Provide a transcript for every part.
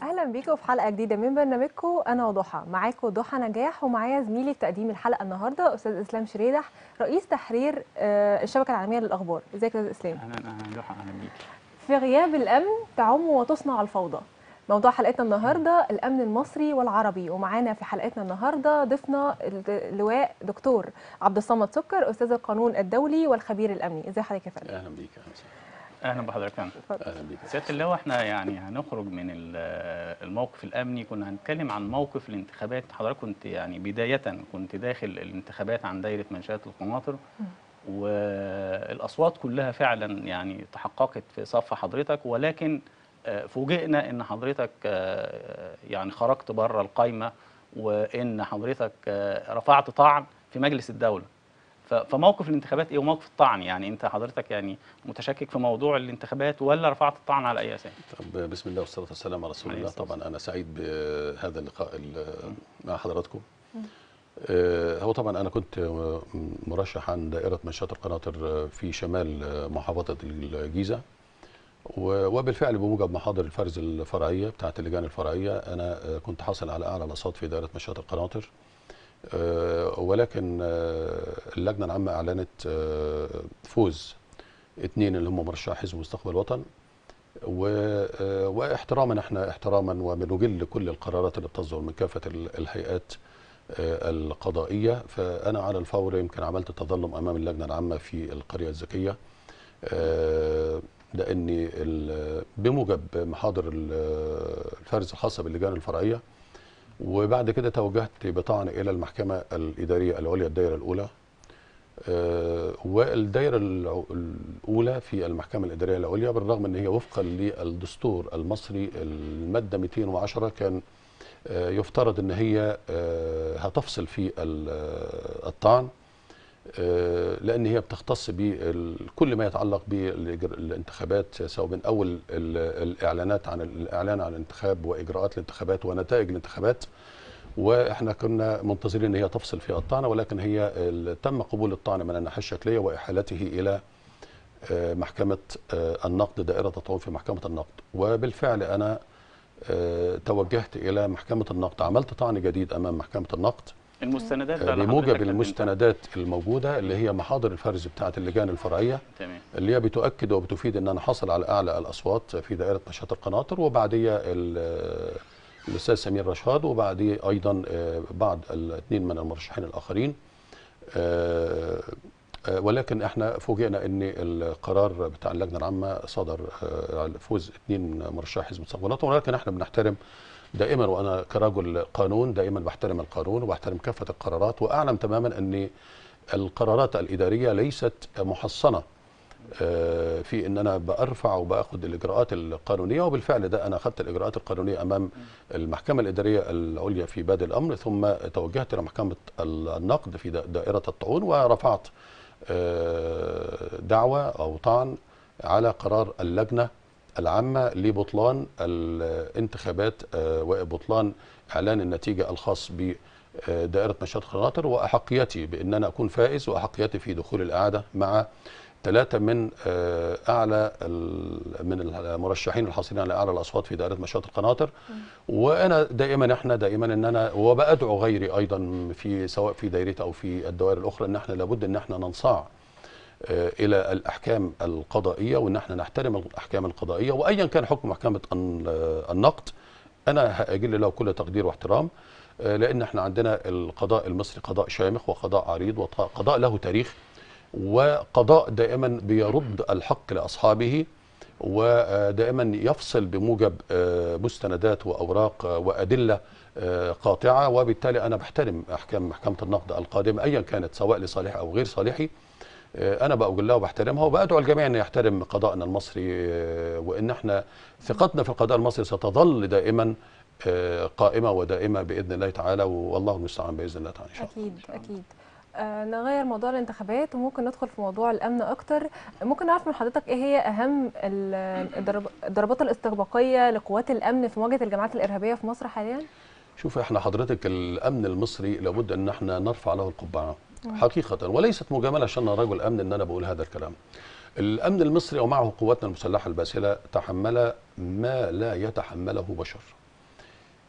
اهلا بيكم في حلقه جديده من برنامجكم انا وضحى معاكم ضحى نجاح ومعايا زميلي في تقديم الحلقه النهارده استاذ اسلام شريدح رئيس تحرير آه، الشبكه العالميه للاخبار ازيك يا استاذ اسلام اهلا اهلا ضحى اهلا بيك في غياب الامن تعم وتصنع الفوضى موضوع حلقتنا النهارده الامن المصري والعربي ومعانا في حلقتنا النهارده ضيفنا اللواء دكتور عبد الصمد سكر استاذ القانون الدولي والخبير الامني ازي حضرتك يا فندم اهلا بيك اهلا وسهلا اهلا بحضرتك فندم اتفضل. اهلا بيك سياده اللواء احنا يعني هنخرج من ال- الموقف الامني كنا هنتكلم عن موقف الانتخابات حضرتك كنت يعني بدايه كنت داخل الانتخابات عن دايره منشات القناطر والاصوات كلها فعلا يعني تحققت في صف حضرتك ولكن آه، فوجئنا ان حضرتك آه، يعني خرجت بره القايمه وان حضرتك آه، رفعت طعن في مجلس الدوله ف- فموقف الانتخابات ايه وموقف الطعن يعني انت حضرتك يعني متشكك في موضوع الانتخابات ولا رفعت الطعن على اي اساس طب بسم الله والصلاه والسلام على رسول عليه الله الصلاة طبعا انا سعيد بهذا اللقاء ال- مع حضراتكم آه، هو طبعا انا كنت آه، مرشح عن دائره منشات القناطر آه، في شمال آه، محافظه الجيزه و- وبالفعل بموجب محاضر الفرز الفرعيه بتاعت اللجان الفرعيه انا آه، كنت حاصل على اعلى الاصوات في دائره منشات القناطر آه، ولكن آه، اللجنه العامه اعلنت آه، فوز اثنين اللي هم مرشح حزب مستقبل الوطن و... آه، واحتراما احنا احتراما وبنجل كل القرارات اللي بتصدر من كافه ال- الهيئات آه، القضائيه فانا على الفور يمكن عملت تظلم امام اللجنه العامه في القريه الذكيه آه، لاني ال- بموجب محاضر ال- الفرز الخاصه باللجان الفرعيه وبعد كده توجهت بطعن الى المحكمه الاداريه العليا الدائره الاولى آه، والدائره الع- الاولى في المحكمه الاداريه العليا بالرغم ان هي وفقا للدستور المصري الماده 210 كان آه، يفترض ان هي آه، هتفصل في ال- آه، الطعن آه، لان هي بتختص بكل ما يتعلق بالانتخابات سواء من اول ال- الاعلانات عن الاعلان عن الانتخاب واجراءات الانتخابات ونتائج الانتخابات واحنا كنا منتظرين ان هي تفصل في الطعن ولكن هي ال- تم قبول الطعن من الناحيه الشكليه واحالته الى آه، محكمه آه، النقد دائره الطعون في محكمه النقد وبالفعل انا آه، توجهت الى محكمه النقد عملت طعن جديد امام محكمه النقد المستندات بقى اللي بموجب حضرتك قدمتها. المستندات الموجوده اللي هي محاضر الفرز بتاعه اللجان الفرعيه تمام اللي هي بتؤكد وبتفيد ان انا حاصل على اعلى الاصوات في دائره نشاط القناطر وبعديه ال- الاستاذ سمير رشاد وبعديه ايضا آه، بعض الاثنين من المرشحين الاخرين آه، آه، ولكن احنا فوجئنا ان القرار بتاع اللجنه العامه صدر آه، على فوز اثنين مرشح حزب مستقبل الوطن ولكن احنا بنحترم دائما وانا كرجل قانون دائما بحترم القانون وبحترم كافه القرارات واعلم تماما ان القرارات الاداريه ليست محصنه آه، في ان انا برفع وباخد الاجراءات القانونيه وبالفعل ده انا اخذت الاجراءات القانونيه امام المحكمه الاداريه العليا في بادئ الامر ثم توجهت الى محكمه النقد في دا- دائره الطعون ورفعت آه، دعوه او طعن على قرار اللجنه العامه لبطلان الانتخابات آه، وبطلان اعلان النتيجه الخاص ب آه، دائره نشاط خناطر واحقيتي بان انا اكون فائز واحقيتي في دخول الاعاده مع ثلاثه من آه، اعلى ال- من المرشحين الحاصلين على اعلى الاصوات في دائره نشاط القناطر وانا دائما احنا دائما ان انا وبادعو غيري ايضا في سواء في دائرتي او في الدوائر الاخرى ان احنا لابد ان احنا ننصاع آه، الى الاحكام القضائيه وان احنا نحترم الاحكام القضائيه وايا كان حكم محكمه الن- آه، النقد انا هاجل له كل تقدير واحترام آه، لان احنا عندنا القضاء المصري قضاء شامخ وقضاء عريض وقضاء له تاريخ وقضاء دائما بيرد الحق لاصحابه ودائما يفصل بموجب آه، مستندات واوراق آه، وادله آه، قاطعه وبالتالي انا بحترم احكام محكمه النقد القادمه ايا كانت سواء لصالحي او غير صالحي آه، انا بقول لها وبحترمها وبادعو الجميع ان يحترم قضاءنا المصري آه، وان احنا ثقتنا في القضاء المصري ستظل دائما آه، قائمه ودائمه باذن الله تعالى والله المستعان باذن الله تعالى ان شاء الله اكيد اكيد آه نغير موضوع الانتخابات وممكن ندخل في موضوع الامن اكتر ممكن نعرف من حضرتك ايه هي اهم ال- الضرب- الضربات الاستباقيه لقوات الامن في مواجهه الجماعات الارهابيه في مصر حاليا شوف احنا حضرتك الامن المصري لابد ان احنا نرفع له القبعه حقيقه وليست مجامله عشان انا رجل امن ان انا بقول هذا الكلام الامن المصري ومعه قواتنا المسلحه الباسله تحمل ما لا يتحمله بشر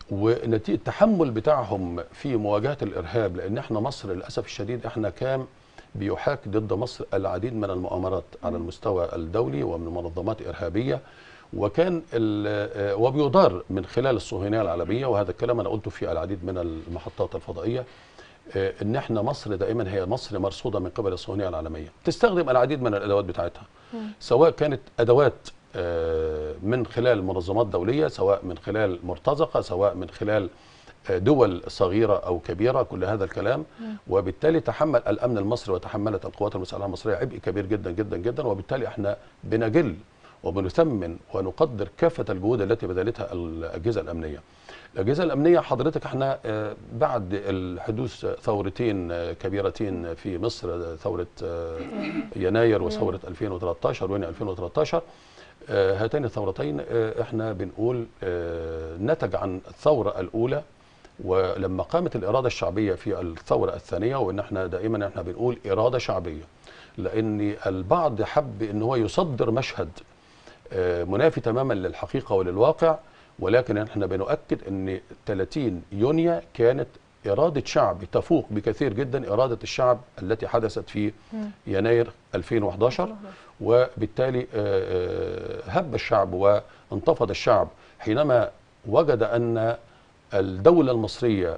ونتيجه التحمل بتاعهم في مواجهه الارهاب لان احنا مصر للاسف الشديد احنا كان بيحاك ضد مصر العديد من المؤامرات على المستوى الدولي ومن منظمات ارهابيه وكان ال- آه، وبيدار من خلال الصهيونيه العالميه وهذا الكلام انا قلته في العديد من المحطات الفضائيه آه، ان احنا مصر دائما هي مصر مرصوده من قبل الصهيونيه العالميه تستخدم العديد من الادوات بتاعتها سواء كانت ادوات آه، من خلال منظمات دوليه سواء من خلال مرتزقه سواء من خلال آه، دول صغيره او كبيره كل هذا الكلام وبالتالي تحمل الامن المصري وتحملت القوات المسلحه المصريه عبء كبير جدا جدا جدا وبالتالي احنا بنجل وبنثمن ونقدر كافه الجهود التي بذلتها الاجهزه الامنيه. الاجهزه الامنيه حضرتك احنا آه، بعد الحدوث ثورتين آه، كبيرتين في مصر آه، ثوره آه، يناير وثوره 2013 وين 2013 آه، هاتين الثورتين آه، احنا بنقول آه، نتج عن الثوره الاولى ولما قامت الاراده الشعبيه في الثوره الثانيه وان احنا دائما احنا بنقول اراده شعبيه لان البعض حب ان هو يصدر مشهد آه، منافي تماما للحقيقه وللواقع ولكن احنا بنؤكد ان 30 يونيو كانت اراده شعب تفوق بكثير جدا اراده الشعب التي حدثت في يناير 2011 وبالتالي آه، آه، هب الشعب وانتفض الشعب حينما وجد ان الدوله المصريه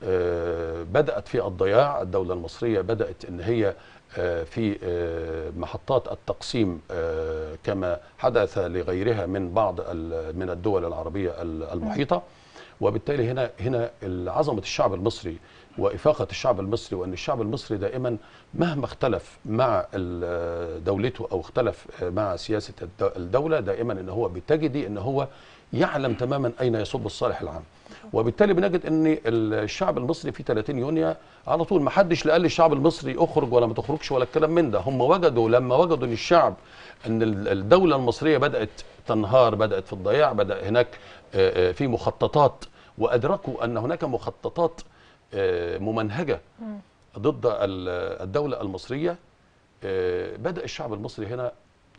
آه، بدات في الضياع الدوله المصريه بدات ان هي آه، في آه، محطات التقسيم آه، كما حدث لغيرها من بعض ال- من الدول العربيه ال- المحيطه وبالتالي هنا هنا عظمه الشعب المصري وافاقه الشعب المصري وان الشعب المصري دائما مهما اختلف مع ال- دولته او اختلف مع سياسه الد- الدوله دائما ان هو بتجدي ان هو يعلم تماما اين يصب الصالح العام وبالتالي بنجد ان الشعب المصري في 30 يونيو على طول ما حدش لا قال للشعب المصري اخرج ولا ما تخرجش ولا الكلام من ده هم وجدوا لما وجدوا ان الشعب ان ال- الدوله المصريه بدات تنهار بدات في الضياع بدا هناك آه، آه، في مخططات وادركوا ان هناك مخططات آه، ممنهجه ضد ال- الدوله المصريه آه، بدا الشعب المصري هنا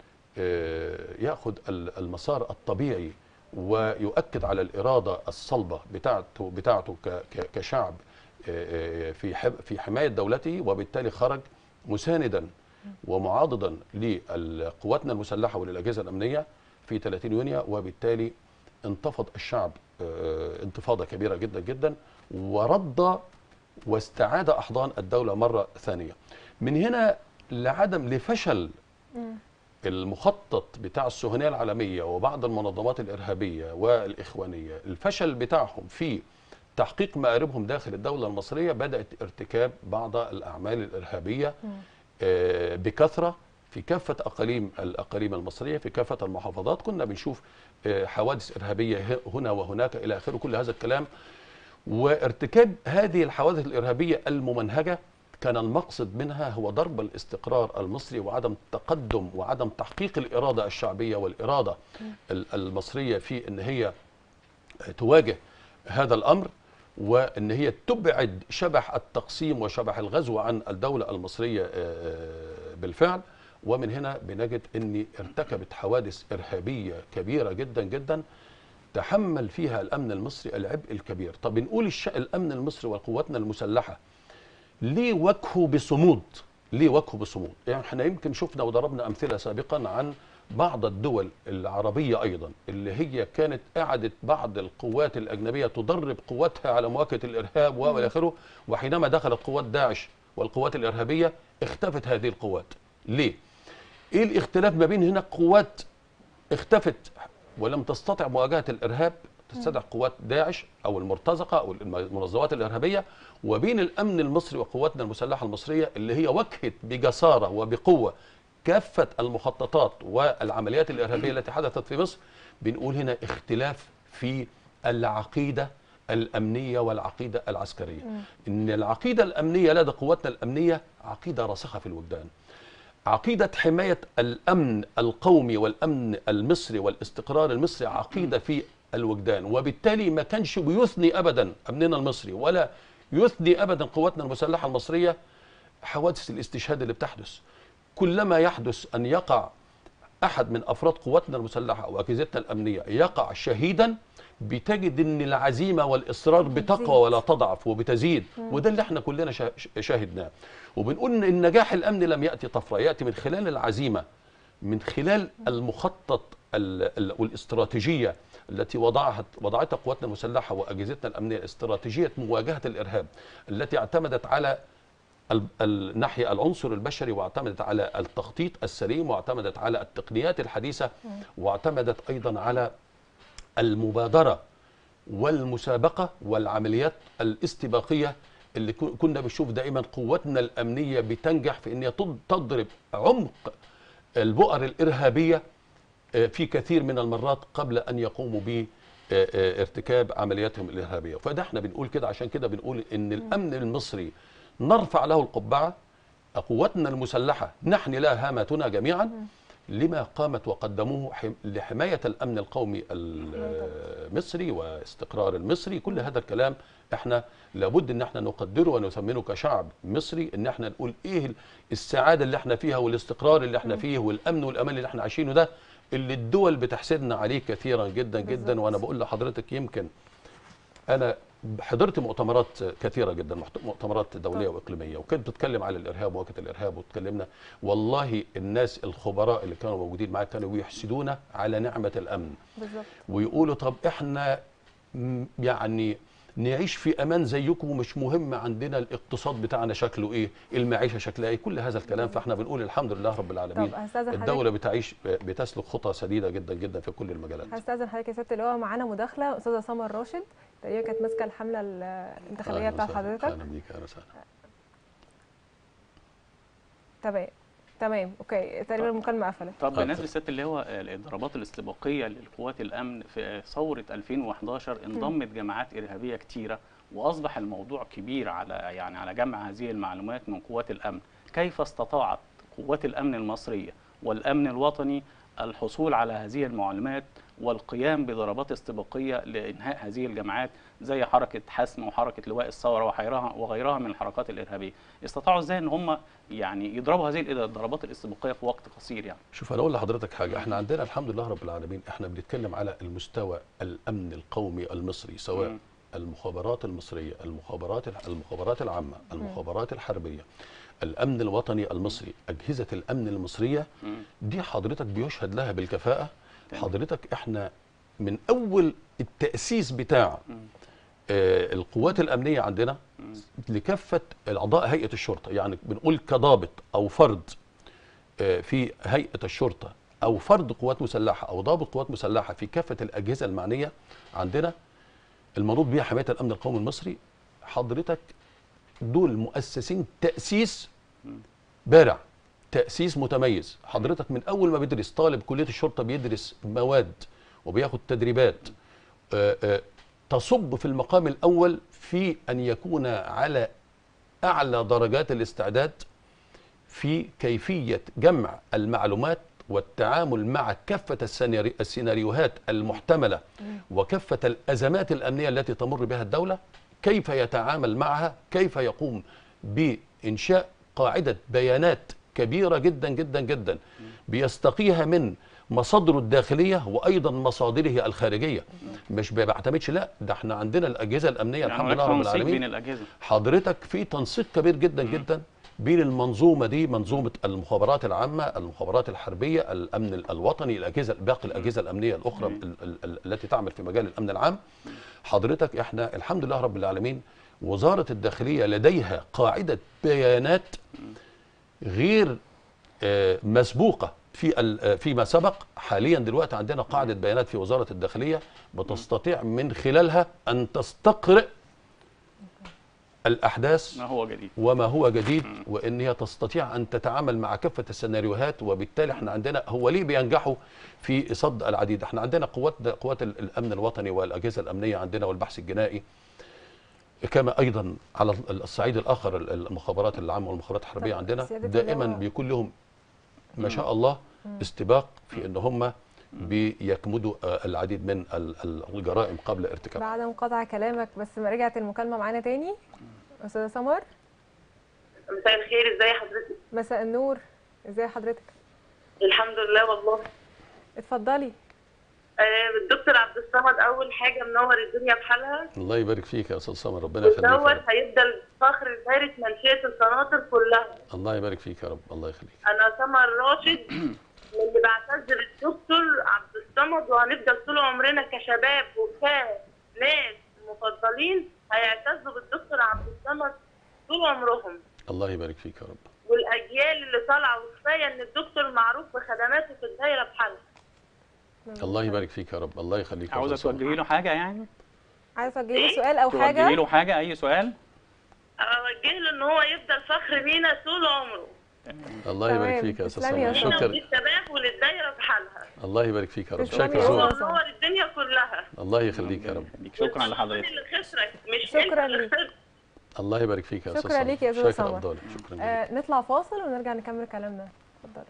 آه، ياخذ ال- المسار الطبيعي ويؤكد على الاراده الصلبه بتاعته بتاعته ك- ك- كشعب آه، آه، في حب- في حمايه دولته وبالتالي خرج مساندا ومعاضدا لقواتنا المسلحه وللاجهزه الامنيه في 30 يونيو وبالتالي انتفض الشعب آه، انتفاضه كبيره جدا جدا ورد واستعاد احضان الدوله مره ثانيه. من هنا لعدم لفشل المخطط بتاع الصهيونيه العالميه وبعض المنظمات الارهابيه والاخوانيه الفشل بتاعهم في تحقيق مآربهم داخل الدوله المصريه بدات ارتكاب بعض الاعمال الارهابيه آه، بكثره في كافه اقاليم الاقاليم المصريه في كافه المحافظات كنا بنشوف آه، حوادث ارهابيه ه- هنا وهناك الى اخره كل هذا الكلام وارتكاب هذه الحوادث الارهابيه الممنهجه كان المقصد منها هو ضرب الاستقرار المصري وعدم التقدم وعدم تحقيق الاراده الشعبيه والاراده ال- المصريه في ان هي تواجه هذا الامر وان هي تبعد شبح التقسيم وشبح الغزو عن الدوله المصريه آه، بالفعل ومن هنا بنجد ان ارتكبت حوادث ارهابيه كبيره جدا جدا تحمل فيها الامن المصري العبء الكبير طب بنقول الش... الامن المصري وقواتنا المسلحه ليه وجهه بصمود ليه وجهه بصمود يعني احنا يمكن شفنا وضربنا امثله سابقا عن بعض الدول العربيه ايضا اللي هي كانت قعدت بعض القوات الاجنبيه تدرب قواتها على مواجهه الارهاب والى اخره وحينما دخلت قوات داعش والقوات الارهابيه اختفت هذه القوات ليه ايه الاختلاف ما بين هنا قوات اختفت ولم تستطع مواجهه الارهاب تستدعي قوات داعش او المرتزقه او المنظمات الارهابيه وبين الامن المصري وقواتنا المسلحه المصريه اللي هي وجهت بجساره وبقوه كافه المخططات والعمليات الارهابيه التي حدثت في مصر بنقول هنا اختلاف في العقيده الامنيه والعقيده العسكريه ان العقيده الامنيه لدى قواتنا الامنيه عقيده راسخه في الوجدان عقيدة حماية الأمن القومي والأمن المصري والاستقرار المصري عقيدة في الوجدان وبالتالي ما كانش بيثني أبدا أمننا المصري ولا يثني أبدا قواتنا المسلحة المصرية حوادث الاستشهاد اللي بتحدث كلما يحدث أن يقع أحد من أفراد قواتنا المسلحة أو أجهزتنا الأمنية يقع شهيدا بتجد ان العزيمه والاصرار بتزيد. بتقوى ولا تضعف وبتزيد وده اللي احنا كلنا شا- شاهدناه وبنقول ان النجاح الامني لم ياتي طفره ياتي من خلال العزيمه من خلال المخطط ال- ال- والاستراتيجيه التي وضعها وضعتها قواتنا المسلحه واجهزتنا الامنيه استراتيجيه مواجهه الارهاب التي اعتمدت على ال- الناحيه العنصر البشري واعتمدت على التخطيط السليم واعتمدت على التقنيات الحديثه واعتمدت ايضا على المبادره والمسابقه والعمليات الاستباقيه اللي كو- كنا بنشوف دائما قواتنا الامنيه بتنجح في ان هي تض- تضرب عمق البؤر الارهابيه آه، في كثير من المرات قبل ان يقوموا ب آه، آه، ارتكاب عملياتهم الارهابيه فده احنا بنقول كده عشان كده بنقول ان الامن المصري نرفع له القبعه قواتنا المسلحه نحن لها هامتنا جميعا لما قامت وقدموه حم- لحمايه الامن القومي المصري واستقرار المصري كل هذا الكلام احنا لابد ان احنا نقدره ونثمنه كشعب مصري ان احنا نقول ايه السعاده اللي احنا فيها والاستقرار اللي احنا فيه والامن والامان اللي احنا عايشينه ده اللي الدول بتحسدنا عليه كثيرا جدا جدا بالظبط. وانا بقول لحضرتك يمكن انا حضرت مؤتمرات كثيره جدا محت- مؤتمرات دوليه طب. واقليميه وكانت بتتكلم على الارهاب ومواجهه الارهاب وتكلمنا والله الناس الخبراء اللي كانوا موجودين معايا كانوا بيحسدونا على نعمه الامن بالظبط ويقولوا طب احنا م- يعني نعيش في امان زيكم ومش مهم عندنا الاقتصاد بتاعنا شكله ايه المعيشه شكلها ايه كل هذا الكلام فاحنا بنقول الحمد لله رب العالمين طب هستاذن حضرتك الدوله بتعيش بتسلك خطى سديده جدا جدا في كل المجالات هستاذن حضرتك يا ست اللواء معانا مداخله استاذه سمر راشد تقريبا كانت ماسكه الحمله ال- الانتخابيه أهلاً بتاعت وسهلاً. حضرتك اهلا بيك اهلا وسهلا تمام تمام اوكي تقريبا المكالمه قفلت طب اتفضل. بالنسبه للست اللي هو الضربات الاستباقيه للقوات الامن في ثوره 2011 انضمت جماعات ارهابيه كتيره واصبح الموضوع كبير على يعني على جمع هذه المعلومات من قوات الامن كيف استطاعت قوات الامن المصريه والامن الوطني الحصول على هذه المعلومات والقيام بضربات استباقيه لانهاء هذه الجماعات زي حركه حسم وحركه لواء الثوره وغيرها وغيرها من الحركات الارهابيه استطاعوا ازاي ان هم يعني يضربوا هذه الضربات الاستباقيه في وقت قصير يعني شوف انا اقول لحضرتك حاجه احنا عندنا الحمد لله رب العالمين احنا بنتكلم على المستوى الامن القومي المصري سواء مم. المخابرات المصريه المخابرات الح- المخابرات العامه المخابرات الحربيه الامن الوطني المصري اجهزه الامن المصريه مم. دي حضرتك بيشهد لها بالكفاءه تمام. حضرتك احنا من اول التاسيس بتاع مم. آه، القوات الامنيه عندنا مم. لكافه اعضاء هيئه الشرطه يعني بنقول كضابط او فرد آه، في هيئه الشرطه او فرد قوات مسلحه او ضابط قوات مسلحه في كافه الاجهزه المعنيه عندنا المنوط بها حمايه الامن القومي المصري حضرتك دول مؤسسين تاسيس بارع تاسيس متميز حضرتك من اول ما بيدرس طالب كليه الشرطه بيدرس مواد وبياخد تدريبات آه، آه، تصب في المقام الاول في ان يكون على اعلى درجات الاستعداد في كيفيه جمع المعلومات والتعامل مع كافه السيناري- السيناريوهات المحتمله وكافه الازمات الامنيه التي تمر بها الدوله كيف يتعامل معها كيف يقوم بانشاء قاعده بيانات كبيره جدا جدا جدا بيستقيها من مصادره الداخليه وايضا مصادره الخارجيه مش ما بعتمدش لا ده احنا عندنا الاجهزه الامنيه يعني الحمد هناك لله رب تنسيق بين العالمين الاجهزه حضرتك في تنسيق كبير جدا جدا بين المنظومه دي منظومه المخابرات العامه المخابرات الحربيه الامن ال- الوطني الاجهزه باقي الاجهزه الامنيه الاخرى ال- ال- ال- التي تعمل في مجال الامن العام حضرتك احنا الحمد لله رب العالمين وزاره الداخليه لديها قاعده بيانات غير آه، مسبوقه في ال- آه، فيما سبق حاليا دلوقتي عندنا قاعده بيانات في وزاره الداخليه بتستطيع من خلالها ان تستقرئ الاحداث ما هو جديد وما هو جديد وان هي تستطيع ان تتعامل مع كافه السيناريوهات وبالتالي احنا عندنا هو ليه بينجحوا في صد العديد احنا عندنا قوات قوات ال- الامن الوطني والاجهزه الامنيه عندنا والبحث الجنائي كما ايضا على ال- الصعيد الاخر ال- المخابرات العامه والمخابرات الحربيه طب عندنا سيادة دائما اللواء. بيكون لهم ما شاء الله استباق في ان هم بيكمدوا آه، العديد من ال- ال- الجرائم قبل ارتكابها بعد مقاطعه كلامك بس ما رجعت المكالمه معانا تاني استاذه سمر مساء الخير ازي حضرتك مساء النور ازي حضرتك الحمد لله والله اتفضلي آه، الدكتور عبد الصمد اول حاجه منور الدنيا بحالها الله يبارك فيك يا استاذ سمر ربنا يخليك يا ودوت رب. هيفضل فخر لدايره منشئه القناطر كلها الله يبارك فيك يا رب الله يخليك انا سمر راشد من اللي بعتز بالدكتور عبد الصمد وهنفضل طول عمرنا كشباب وكناس مفضلين هيعتزوا بالدكتور عبد الصمد طول عمرهم الله يبارك فيك يا رب والاجيال اللي طالعه وكفايه ان الدكتور معروف بخدماته في الدايره بحالها الله يبارك فيك يا رب الله يخليك يا عاوزه أستاذ سمر. توجهي له حاجه يعني عايزه توجهي له سؤال او توجهي حاجه له حاجه اي سؤال اوجه له ان هو يفضل فخر لينا طول عمره الله يبارك تمام. فيك يا استاذ تسلمي يا سمر أستاذ. شكرا وللشباب وللدايره بحالها الله يبارك فيك يا رب تسلمي شكرا يا هو ذوقك. أستاذ. منور الدنيا كلها الله يخليك يا رب يخليك. شكرا والسلطان لحضرتك اللي خسرت مش شكراً انت اللي ليك. خسرت الله يبارك فيك يا استاذ شكرا سمر. ليك يا أستاذ شكرا سمر. افضل شكرا جدا آه نطلع فاصل ونرجع نكمل كلامنا اتفضل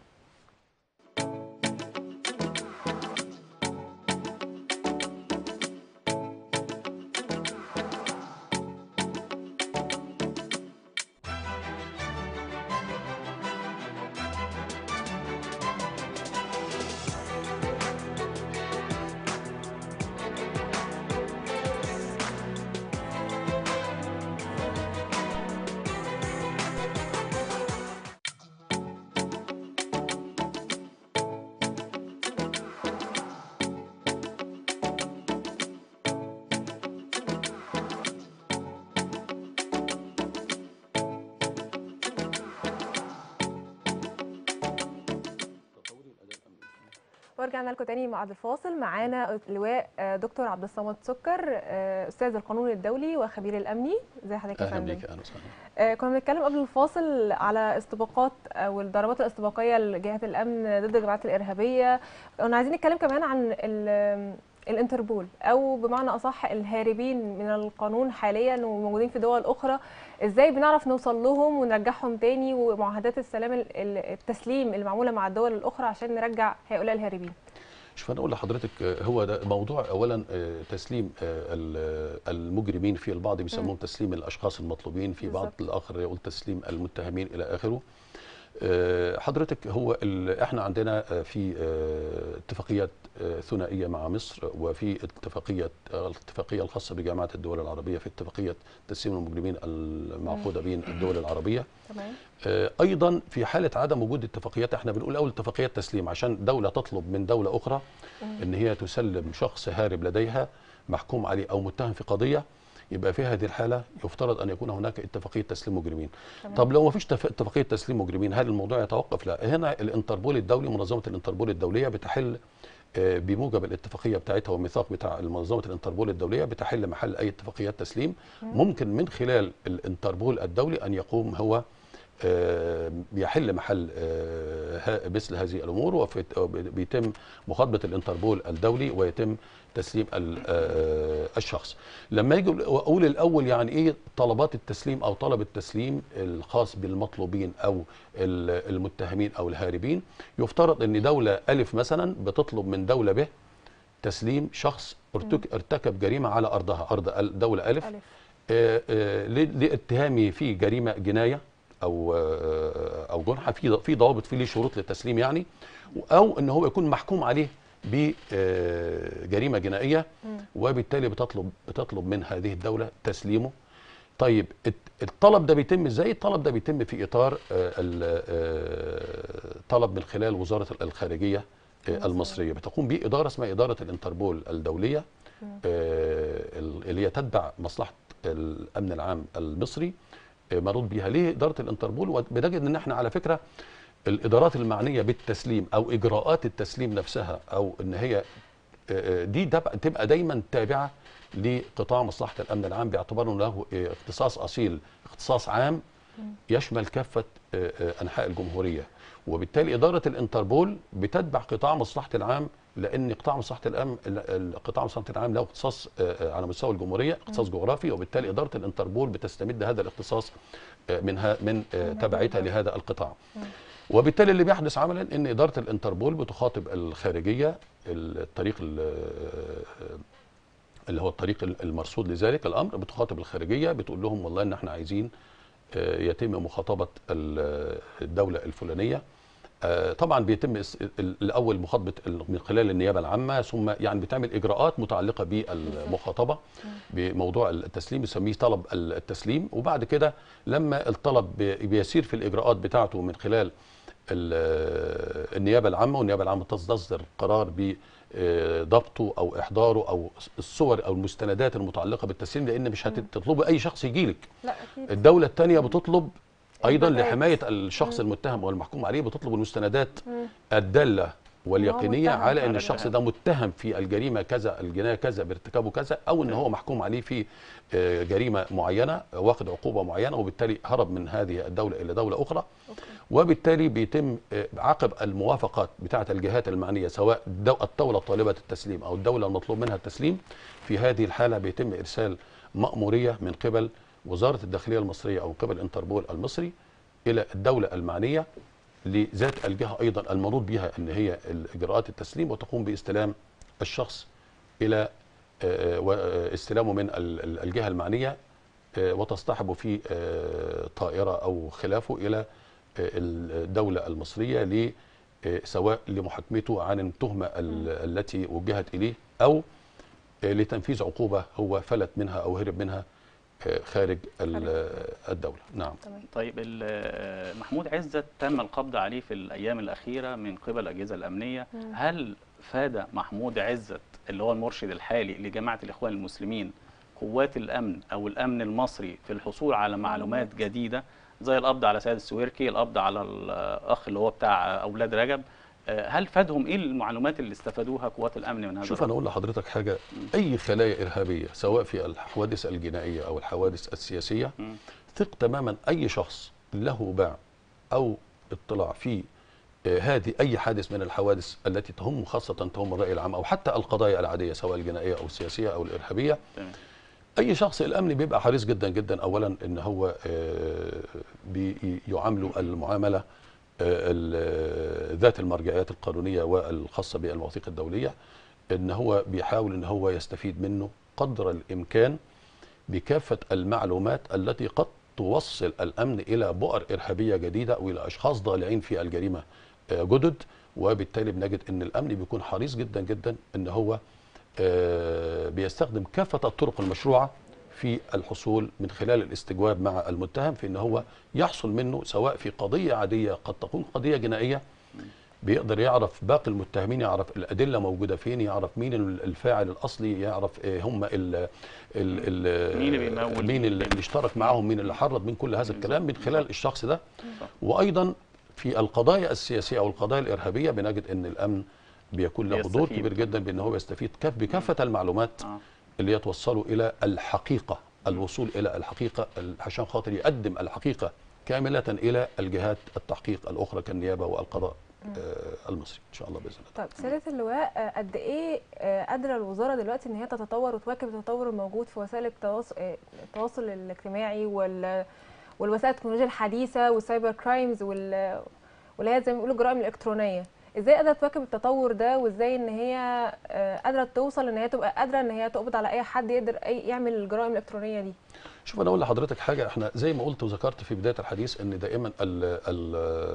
ورجعنا لكم تاني بعد الفاصل معانا اللواء آه، دكتور عبد الصمد سكر آه، استاذ القانون الدولي وخبير الامني ازي حضرتك يا اهلا فندم بيك اهلا وسهلا آه، كنا بنتكلم قبل الفاصل على استباقات او الضربات الاستباقيه لجهات الامن ضد الجماعات الارهابيه كنا عايزين نتكلم كمان عن ال- الانتربول او بمعنى اصح الهاربين من القانون حاليا وموجودين في دول اخرى ازاي بنعرف نوصل لهم ونرجعهم تاني ومعاهدات السلام ال- ال- التسليم اللي معموله مع الدول الاخرى عشان نرجع هؤلاء الهاربين شوف انا اقول لحضرتك آه، هو ده موضوع اولا آه، تسليم آه، ال- المجرمين في البعض بيسموهم تسليم الاشخاص المطلوبين في بعض بالظبط. الاخر يقول تسليم المتهمين الى اخره آه، حضرتك هو ال- احنا عندنا آه، في آه، اتفاقيات آه، ثنائيه مع مصر وفي اتفاقيه آه، الاتفاقيه الخاصه بجامعه الدول العربيه في اتفاقيه تسليم المجرمين المعقوده بين الدول العربيه تمام آه، ايضا في حاله عدم وجود اتفاقيات احنا بنقول اول اتفاقيات تسليم عشان دوله تطلب من دوله اخرى ان هي تسلم شخص هارب لديها محكوم عليه او متهم في قضيه يبقى في هذه الحاله يفترض ان يكون هناك اتفاقيه تسليم مجرمين تمام. طب لو ما فيش تف- اتفاقيه تسليم مجرمين هل الموضوع يتوقف لا هنا الانتربول الدولي منظمه الانتربول الدوليه بتحل آه، بموجب الاتفاقيه بتاعتها والميثاق بتاع منظمه الانتربول الدوليه بتحل محل اي اتفاقيات تسليم ممكن من خلال الانتربول الدولي ان يقوم هو آه، بيحل محل آه، ها- مثل هذه الامور وبيتم مخاطبه الانتربول الدولي ويتم تسليم ال- آه، الشخص لما يجي اقول الاول يعني ايه طلبات التسليم او طلب التسليم الخاص بالمطلوبين او ال- المتهمين او الهاربين يفترض ان دوله الف مثلا بتطلب من دوله ب تسليم شخص ارتك- ارتكب جريمه على ارضها ارض ال- دوله الف الف آه، آه، ل- لاتهامه في جريمه جنايه او آه، او جنحه في في ضوابط في ليه شروط للتسليم يعني او ان هو يكون محكوم عليه بجريمه جنائيه وبالتالي بتطلب بتطلب من هذه الدوله تسليمه طيب الت- الطلب ده بيتم ازاي الطلب ده بيتم في اطار آه، ال- آه، طلب من خلال وزاره الخارجيه آه، المصريه بتقوم به اداره اسمها اداره الانتربول الدوليه آه، ال- اللي هي تتبع مصلحه الامن العام المصري آه، مربوط بيها ليه اداره الانتربول وبنجد ان احنا على فكره الادارات المعنيه بالتسليم او اجراءات التسليم نفسها او ان هي آه، آه، دي تبقى تبقى دايما تابعه لقطاع مصلحه الامن العام باعتباره له آه، اختصاص اصيل اختصاص عام يشمل كافه آه، آه، انحاء الجمهوريه وبالتالي اداره الانتربول بتتبع قطاع مصلحه العام لان قطاع مصلحه الامن ال- ال- قطاع مصلحه العام له اختصاص آه، آه، على مستوى الجمهوريه اختصاص جغرافي وبالتالي اداره الانتربول بتستمد هذا الاختصاص آه، منها من آه، تبعيتها لهذا القطاع وبالتالي اللي بيحدث عملا ان اداره الانتربول بتخاطب الخارجيه الطريق ال- اللي هو الطريق المرصود لذلك الامر بتخاطب الخارجيه بتقول لهم والله ان احنا عايزين آه، يتم مخاطبه ال- الدوله الفلانيه آه، طبعا بيتم اس- ال- الاول مخاطبه ال- من خلال النيابه العامه ثم يعني بتعمل اجراءات متعلقه بالمخاطبه بموضوع التسليم يسميه طلب التسليم وبعد كده لما الطلب بي- بيسير في الاجراءات بتاعته من خلال ال- النيابه العامه والنيابه العامه تصدر قرار بضبطه او احضاره او الصور او المستندات المتعلقه بالتسليم لان مش هتطلبي اي شخص يجي لك لا اكيد الدولة الثانية بتطلب أيضا البيانات. لحماية الشخص المتهم أو المحكوم عليه بتطلب المستندات مم. الدالة واليقينية متهم على أن على الشخص الجريمة. ده متهم في الجريمة كذا الجناية كذا بارتكابه كذا أو أن هو محكوم عليه في آه، جريمة معينة واخد عقوبة معينة وبالتالي هرب من هذه الدولة إلى دولة أخرى أوكي. وبالتالي بيتم آه، عقب الموافقات بتاعة الجهات المعنية سواء الدو- الدولة طالبة التسليم أو الدولة المطلوب منها التسليم في هذه الحالة بيتم إرسال مأمورية من قبل وزارة الداخلية المصرية أو من قبل انتربول المصري إلى الدولة المعنية لذات الجهة أيضا المنوط بها أن هي إجراءات التسليم وتقوم باستلام الشخص إلى آه، واستلامه من ال- ال- الجهة المعنية آه، وتصطحبه في آه، طائرة أو خلافه إلى آه، الدولة المصرية ل آه، سواء لمحاكمته عن التهمة ال- التي وجهت إليه أو آه، لتنفيذ عقوبة هو فلت منها أو هرب منها آه، خارج ال- الدولة نعم تمام طيب ال- محمود عزت تم القبض عليه في الايام الاخيره من قبل الاجهزه الامنيه مم. هل فاد محمود عزت اللي هو المرشد الحالي لجماعه الاخوان المسلمين قوات الامن او الامن المصري في الحصول على معلومات جديده زي القبض على سيد السويركي القبض على الاخ اللي هو بتاع اولاد رجب آه، هل فادهم ايه المعلومات اللي استفادوها قوات الامن من هذا شوف انا الرجل؟ اقول لحضرتك حاجه اي خلايا ارهابيه سواء في الحوادث الجنائيه او الحوادث السياسيه مم. ثق تماما اي شخص له باع او اطلاع في آه، هذه اي حادث من الحوادث التي تهم خاصه تهم الراي العام او حتى القضايا العاديه سواء الجنائيه او السياسيه او الارهابيه تمام اي شخص الامن بيبقى حريص جدا جدا اولا ان هو آه، بيعامله المعامله آه، ال- ذات المرجعيات القانونيه والخاصه بالمواثيق الدوليه ان هو بيحاول ان هو يستفيد منه قدر الامكان بكافه المعلومات التي قد توصل الامن الى بؤر ارهابيه جديده او الى اشخاص ضالعين في الجريمه آه، جدد وبالتالي بنجد ان الامن بيكون حريص جدا جدا ان هو آه، بيستخدم كافه الطرق المشروعه في الحصول من خلال الاستجواب مع المتهم في ان هو يحصل منه سواء في قضيه عاديه قد تكون قضيه جنائيه بيقدر يعرف باقي المتهمين يعرف الادله موجوده فين يعرف مين الفاعل الاصلي يعرف آه، هم ال ال ال مين اللي بيمول مين اللي اللي اشترك معاهم مين اللي حرض من كل هذا الكلام من خلال الشخص ده وايضا في القضايا السياسيه او القضايا الارهابيه بنجد ان الامن بيكون له دور بيستفيد. كبير جدا بان هو يستفيد كف بكافه المعلومات آه. اللي يتوصلوا الى الحقيقه الوصول الى الحقيقه ال- عشان خاطر يقدم الحقيقه كامله الى الجهات التحقيق الاخرى كالنيابه والقضاء آه، المصري ان شاء الله باذن الله طيب سياده اللواء آه، قد ايه آه، قادره الوزاره دلوقتي ان هي تتطور وتواكب التطور الموجود في وسائل التواصل آه، التواصل الاجتماعي وال والوسائل التكنولوجيا الحديثه والسايبر كرايمز وال واللي هي زي ما بيقولوا الجرائم الالكترونيه ازاي قادره تواكب التطور ده وازاي ان هي آه، قادره توصل ان هي تبقى قادره ان هي تقبض على اي حد يقدر أي يعمل الجرائم الالكترونيه دي شوف انا اقول لحضرتك حاجه احنا زي ما قلت وذكرت في بدايه الحديث ان دائما ال ال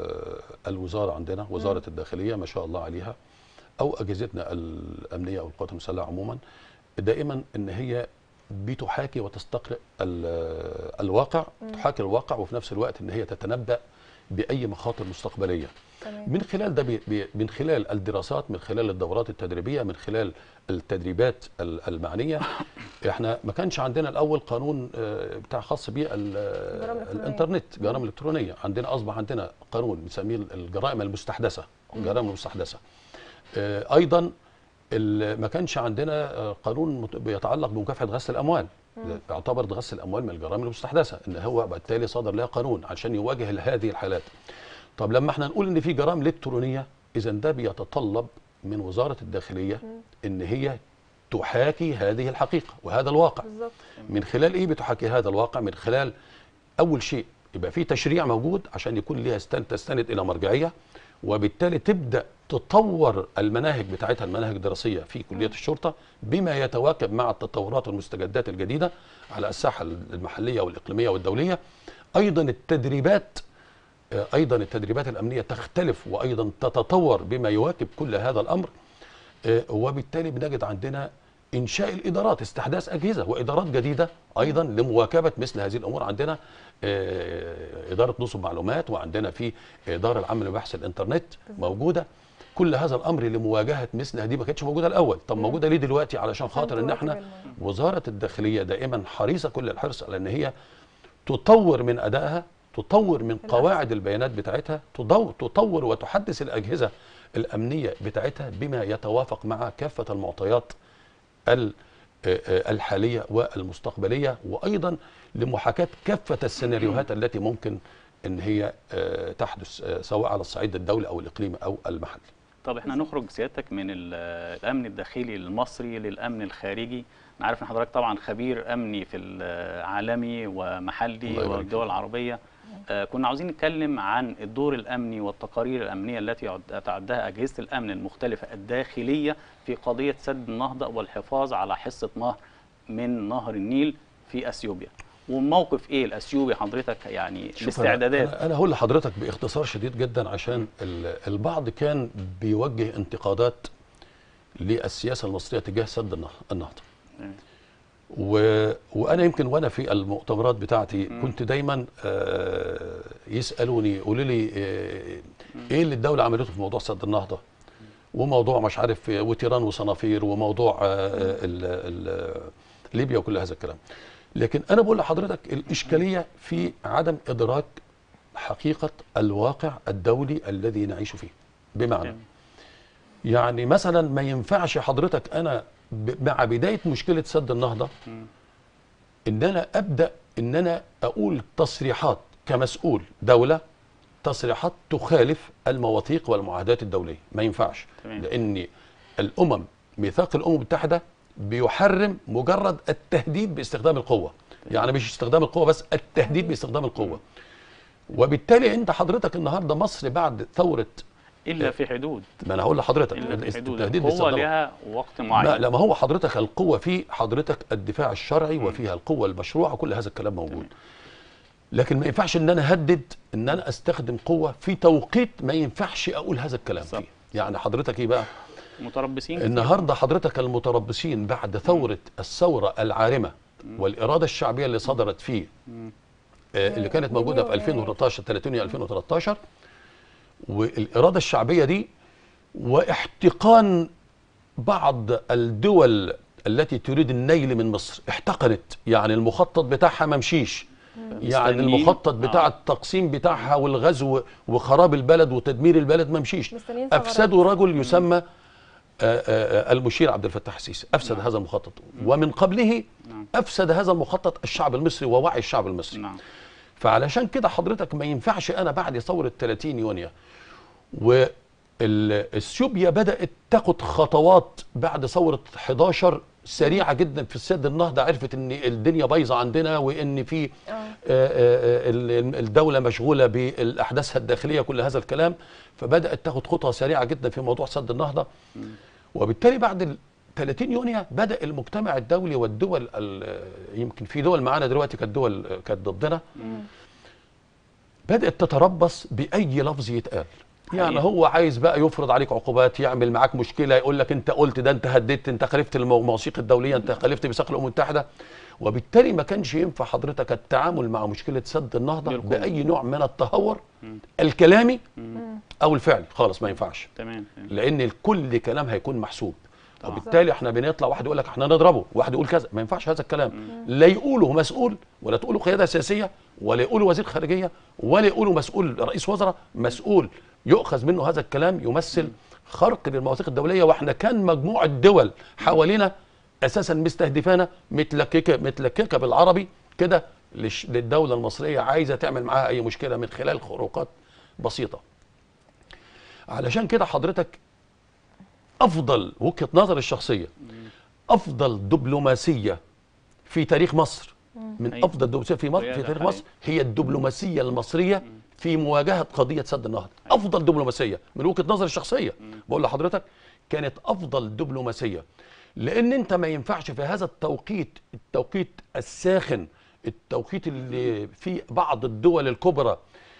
الوزاره عندنا وزاره الداخليه ما شاء الله عليها او اجهزتنا الامنيه او القوات المسلحه عموما دائما ان هي بتحاكي وتستقرئ ال- الواقع تحاكي الواقع وفي نفس الوقت ان هي تتنبأ باي مخاطر مستقبليه تمام من خلال ده بي بي من خلال الدراسات من خلال الدورات التدريبيه من خلال التدريبات ال- المعنيه احنا ما كانش عندنا الاول قانون آه، بتاع خاص الجرائم الإلكترونية. بالانترنت جرائم الكترونيه عندنا اصبح عندنا قانون بنسميه الجرائم المستحدثه الجرائم المستحدثه آه، ايضا ال- ما كانش عندنا آه، قانون مت- بيتعلق بمكافحه غسل الاموال يعتبر غسل الاموال من الجرائم المستحدثه ان هو بالتالي صدر لها قانون عشان يواجه هذه الحالات طب لما احنا نقول ان في جرائم الكترونيه اذا ده بيتطلب من وزاره الداخليه ان هي تحاكي هذه الحقيقه وهذا الواقع بالظبط من خلال ايه بتحاكي هذا الواقع من خلال اول شيء يبقى في تشريع موجود عشان يكون ليها استند تستند الى مرجعيه وبالتالي تبدا تطور المناهج بتاعتها المناهج الدراسيه في كليه الشرطه بما يتواكب مع التطورات والمستجدات الجديده على الساحه المحليه والاقليميه والدوليه ايضا التدريبات ايضا التدريبات الامنيه تختلف وايضا تتطور بما يواكب كل هذا الامر آه، وبالتالي بنجد عندنا انشاء الادارات استحداث اجهزه وادارات جديده ايضا لمواكبه مثل هذه الامور عندنا آه، اداره نصب معلومات وعندنا في اداره العامه لبحث الانترنت موجوده كل هذا الامر لمواجهه مثل هذه ما كانتش موجوده الاول طب موجوده ليه دلوقتي علشان خاطر ان احنا تواكب الموضوع. وزاره الداخليه دائما حريصه كل الحرص على ان هي تطور من ادائها تطور من قواعد البيانات بتاعتها تضو- تطور وتحدث الاجهزه الامنيه بتاعتها بما يتوافق مع كافه المعطيات ال- آه، آه، الحاليه والمستقبليه وايضا لمحاكاه كافه السيناريوهات التي ممكن ان هي آه، تحدث آه، سواء على الصعيد الدولي او الاقليمي او المحلي طب احنا نخرج سيادتك من ال- الامن الداخلي المصري للامن الخارجي انا عارف ان حضرتك طبعا خبير امني في العالمي ومحلي الله يبارك والدول العربيه آه كنا عاوزين نتكلم عن الدور الامني والتقارير الامنيه التي يعد- تعدها اجهزه الامن المختلفه الداخليه في قضيه سد النهضه والحفاظ على حصه نهر من نهر النيل في اثيوبيا وموقف ايه الاثيوبي حضرتك يعني شوف أنا- الاستعدادات انا, أنا هقول لحضرتك باختصار شديد جدا عشان ال- البعض كان بيوجه انتقادات للسياسه المصريه تجاه سد النه- النهضه مم. و... وانا يمكن وانا في المؤتمرات بتاعتي مم. كنت دايما آه، يسالوني يقولوا لي آه، ايه اللي الدوله عملته في موضوع سد النهضه وموضوع مش عارف آه، وتيران وصنافير وموضوع آه، ال... ال... ليبيا وكل هذا الكلام لكن انا بقول لحضرتك الاشكاليه في عدم ادراك حقيقه الواقع الدولي الذي نعيش فيه بمعنى تمام. يعني مثلا ما ينفعش حضرتك انا ب- مع بدايه مشكله سد النهضه مم. ان انا ابدا ان انا اقول تصريحات كمسؤول دوله تصريحات تخالف المواثيق والمعاهدات الدوليه ما ينفعش تمام. لان الامم ميثاق الامم المتحده بيحرم مجرد التهديد باستخدام القوه يعني مش استخدام القوه بس التهديد باستخدام القوه وبالتالي انت حضرتك النهارده مصر بعد ثوره الا في حدود ما انا هقول لحضرتك الا في حدود التهديد القوه باستخدام لها وقت لا معين لا ما هو حضرتك القوة في حضرتك الدفاع الشرعي وفيها القوة المشروعة كل هذا الكلام موجود تمام. لكن ما ينفعش ان انا اهدد ان انا استخدم قوة في توقيت ما ينفعش اقول هذا الكلام بالظبط. فيه يعني حضرتك ايه بقى متربصين كتير. النهاردة حضرتك المتربصين بعد ثورة الثورة العارمة والإرادة الشعبية اللي صدرت فيه مم. آه، اللي كانت موجودة في 2013 30 يونيو 2013 والإرادة الشعبية دي واحتقان بعض الدول التي تريد النيل من مصر احتقنت يعني المخطط بتاعها ما مشيش يعني مستنيين. المخطط بتاع آه. التقسيم بتاعها والغزو وخراب البلد وتدمير البلد ما مشيش مستنيين ثغرات. افسدوا رجل يسمى آه، آه، آه، المشير عبد الفتاح السيسي افسد هذا المخطط ومن قبله نعم. افسد هذا المخطط الشعب المصري ووعي الشعب المصري نعم فعلشان كده حضرتك ما ينفعش انا بعد ثوره 30 يونيو واثيوبيا بدات تاخد خطوات بعد ثوره 11 سريعه جدا في السد النهضه عرفت ان الدنيا بايظه عندنا وان في اه آه، آه، ال- الدوله مشغوله بالاحداثها الداخليه كل هذا الكلام فبدات تاخد خطوه سريعه جدا في موضوع سد النهضه وبالتالي بعد ال 30 يونيو بدا المجتمع الدولي والدول ال- يمكن في دول معانا دلوقتي كانت دول كانت ضدنا بدات تتربص باي لفظ يتقال يعني حقيقي. هو عايز بقى يفرض عليك عقوبات يعمل معاك مشكله يقول لك انت قلت ده انت هددت انت خالفت المو- المواثيق الدوليه انت خالفت ميثاق الامم المتحده وبالتالي ما كانش ينفع حضرتك التعامل مع مشكله سد النهضه بالقوة. باي نوع من التهور الكلامي مم. او الفعلي خالص ما ينفعش تمام لان كل كلام هيكون محسوب طبعا. وبالتالي احنا بنطلع واحد يقول لك احنا نضربه واحد يقول كذا ما ينفعش هذا الكلام لا يقوله مسؤول ولا تقوله قياده سياسيه ولا يقوله وزير خارجيه ولا يقوله مسؤول رئيس وزراء مسؤول يؤخذ منه هذا الكلام يمثل خرق للمواثيق الدوليه واحنا كان مجموعه دول حوالينا اساسا مستهدفانا متلككه متلككه بالعربي كده للش- للدوله المصريه عايزه تعمل معاها اي مشكله من خلال خروقات بسيطه علشان كده حضرتك افضل وجهه نظري الشخصيه افضل دبلوماسيه في تاريخ مصر من أيوة. افضل دبلوماسيه في مصر في ريادة تاريخ حقيقية. مصر هي الدبلوماسيه المصريه في مواجهه قضيه سد النهضه افضل دبلوماسيه من وجهه نظري الشخصيه بقول لحضرتك كانت افضل دبلوماسيه لان انت ما ينفعش في هذا التوقيت التوقيت الساخن التوقيت اللي فيه بعض الدول الكبرى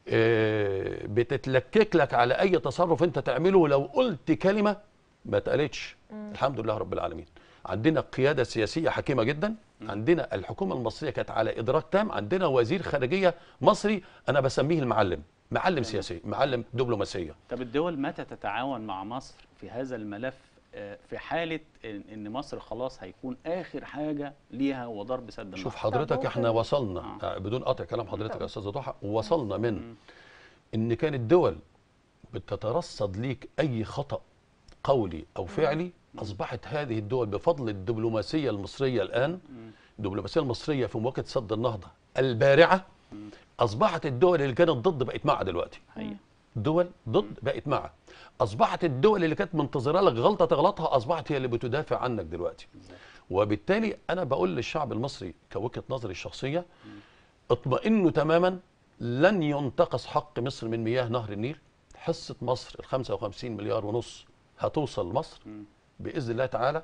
آه، بتتلكك لك على اي تصرف انت تعمله لو قلت كلمه ما اتقالتش الحمد لله رب العالمين عندنا قياده سياسيه حكيمه جدا عندنا الحكومه المصريه كانت على ادراك تام عندنا وزير خارجيه مصري انا بسميه المعلم معلم سياسي معلم دبلوماسيه طب الدول متى تتعاون مع مصر في هذا الملف آه، في حالة إن إن مصر خلاص هيكون آخر حاجة ليها وضرب سد النهر شوف حضرتك ممكن- احنا وصلنا آه. آه. بدون قطع كلام حضرتك طب. يا استاذه ضحى وصلنا من ان كانت دول بتترصد ليك اي خطا قولي او فعلي اصبحت هذه الدول بفضل الدبلوماسيه المصريه الان الدبلوماسيه المصريه في مواجهه سد النهضه البارعه اصبحت الدول اللي كانت ضد بقت مع دلوقتي حقيقة دول ضد بقت مع اصبحت الدول اللي كانت منتظره لك غلطه تغلطها اصبحت هي اللي بتدافع عنك دلوقتي وبالتالي انا بقول للشعب المصري كوجهه نظري الشخصيه اطمئنوا تماما لن ينتقص حق مصر من مياه نهر النيل حصه مصر ال 55 مليار ونص هتوصل مصر باذن الله تعالى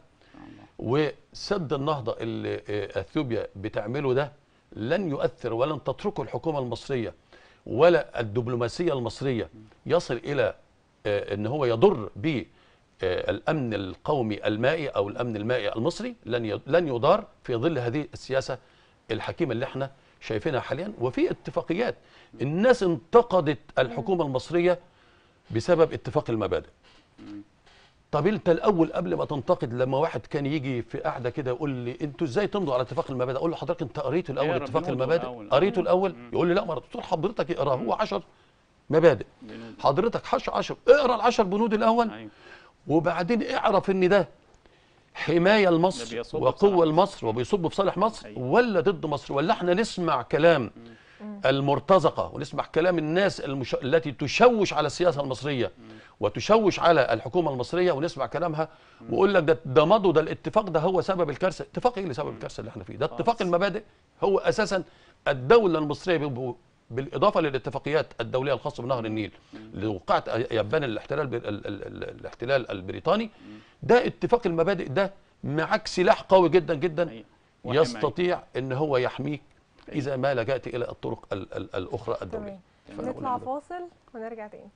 وسد النهضه اللي آه، اثيوبيا بتعمله ده لن يؤثر ولن تتركه الحكومه المصريه ولا الدبلوماسيه المصريه يصل الى آه، ان هو يضر ب آه، الامن القومي المائي او الامن المائي المصري لن ي- لن يضار في ظل هذه السياسه الحكيمه اللي احنا شايفينها حاليا وفي اتفاقيات الناس انتقدت الحكومه المصريه بسبب اتفاق المبادئ طب انت الاول قبل ما تنتقد لما واحد كان يجي في قاعده كده يقول لي انتوا ازاي تمضوا على اتفاق المبادئ اقول له حضرتك انت قريته الاول اقرا اتفاق بنوده المبادئ الأول. قريته الاول يقول لي لا ما قلت له حضرتك اقراه هو 10 مبادئ بنود. حضرتك حش 10 اقرا ال10 بنود الاول أيوة. وبعدين اعرف ان ده حمايه ده لمصر بيصب في وقوه صالح لمصر وبيصب في صالح مصر أيوة. ولا ضد مصر ولا احنا نسمع كلام المرتزقه ونسمع كلام الناس المش... التي تشوش على السياسه المصريه وتشوش على الحكومه المصريه ونسمع كلامها ويقول لك ده ده مضوا ده الاتفاق ده هو سبب الكارثه اتفاق ايه اللي سبب الكارثه اللي احنا فيه ده اتفاق خالص. المبادئ هو اساسا الدوله المصريه ب- بالاضافه للاتفاقيات الدوليه الخاصه بنهر النيل اللي وقعت يبان الاحتلال ب- ال- ال- ال- الاحتلال البريطاني ده اتفاق المبادئ ده معاك سلاح قوي جدا جدا أيوة. وحماية. يستطيع ان هو يحميك اذا ما لجأت الى الطرق ال- ال- الاخرى الدوليه تمام فأنا نطلع بقول لك فاصل ونرجع تاني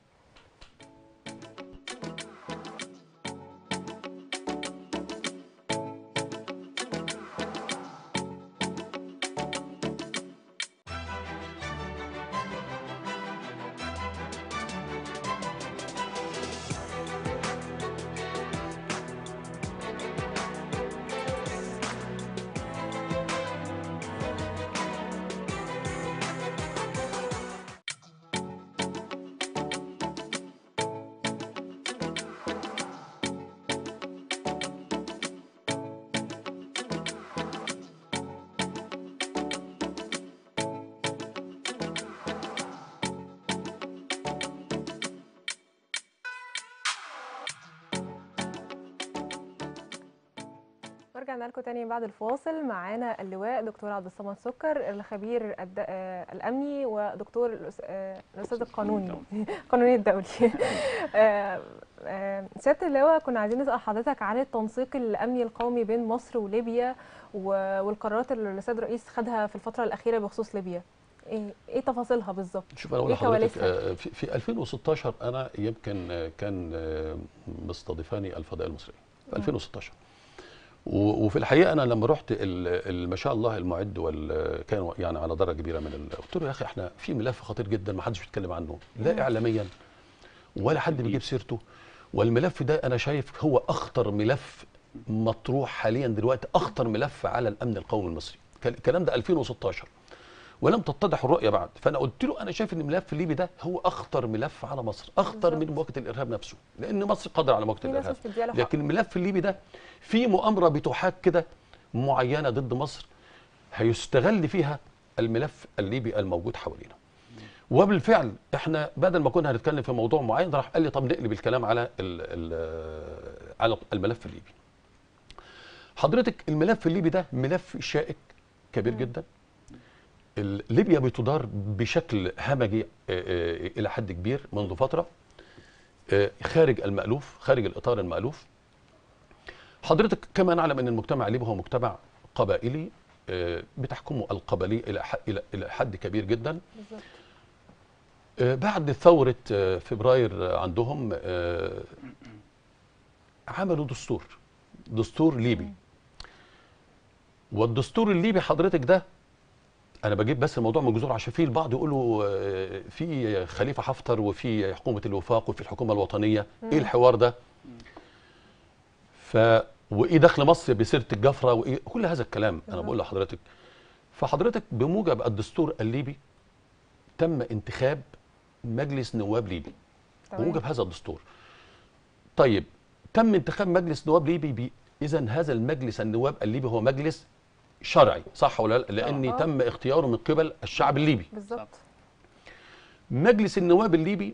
ورجعنا لكم تاني بعد الفاصل معانا اللواء دكتور عبد الصمد سكر الخبير الد... آه، الامني ودكتور الأس- آه، الاستاذ القانوني القانوني الدولي آه، آه، سياده اللواء كنا عايزين نسال حضرتك عن التنسيق الامني القومي بين مصر وليبيا و- والقرارات اللي السيد الرئيس خدها في الفتره الاخيره بخصوص ليبيا ايه ايه تفاصيلها بالظبط شوف انا اقول إيه لحضرتك كواليسها؟ آه، في, في 2016 انا يمكن آه، كان آه، مستضيفاني الفضائيه المصريه في 2016 و- وفي الحقيقه انا لما رحت ال- ال- ما شاء الله المعد وال كان يعني على درجه كبيره من ال- قلت له يا اخي احنا في ملف خطير جدا ما حدش بيتكلم عنه لا اعلاميا ولا حد بيجيب سيرته والملف ده انا شايف هو اخطر ملف مطروح حاليا دلوقتي اخطر ملف على الامن القومي المصري كان- الكلام ده 2016 ولم تتضح الرؤيه بعد فانا قلت له انا شايف ان الملف الليبي ده هو اخطر ملف على مصر اخطر من بالظبط. مواجهه الارهاب نفسه لان مصر قادره على مواجهه في ناس الارهاب مش مديها له حق. لكن الملف الليبي ده في مؤامره بتحاك كده معينه ضد مصر هيستغل فيها الملف الليبي الموجود حوالينا وبالفعل احنا بدل ما كنا هنتكلم في موضوع معين راح قال لي طب نقلب الكلام على ال ال على الملف الليبي حضرتك الملف الليبي ده ملف شائك كبير جدا ال- ليبيا بتدار بشكل همجي آه، آه، الى حد كبير منذ فتره آه، خارج المألوف خارج الإطار المألوف حضرتك كما نعلم أن المجتمع الليبي هو مجتمع قبائلي آه، بتحكمه القبلية إلى ح- إلى إلى حد كبير جدا بالظبط آه، بعد ثورة آه، فبراير آه، عندهم آه، عملوا دستور دستور ليبي والدستور الليبي حضرتك ده انا بجيب بس الموضوع من جذور عشان فيه البعض يقولوا آه، في خليفه حفتر وفي حكومه الوفاق وفي الحكومه الوطنيه ايه الحوار ده ف وايه دخل مصر بسيره الجفره وايه كل هذا الكلام انا بالظبط. بقول لحضرتك فحضرتك بموجب الدستور الليبي تم انتخاب مجلس نواب ليبي تمام. بموجب هذا الدستور طيب تم انتخاب مجلس نواب ليبي بي اذا هذا المجلس النواب الليبي هو مجلس شرعي صح ولا لا لان آه. تم اختياره من قبل الشعب الليبي بالظبط مجلس النواب الليبي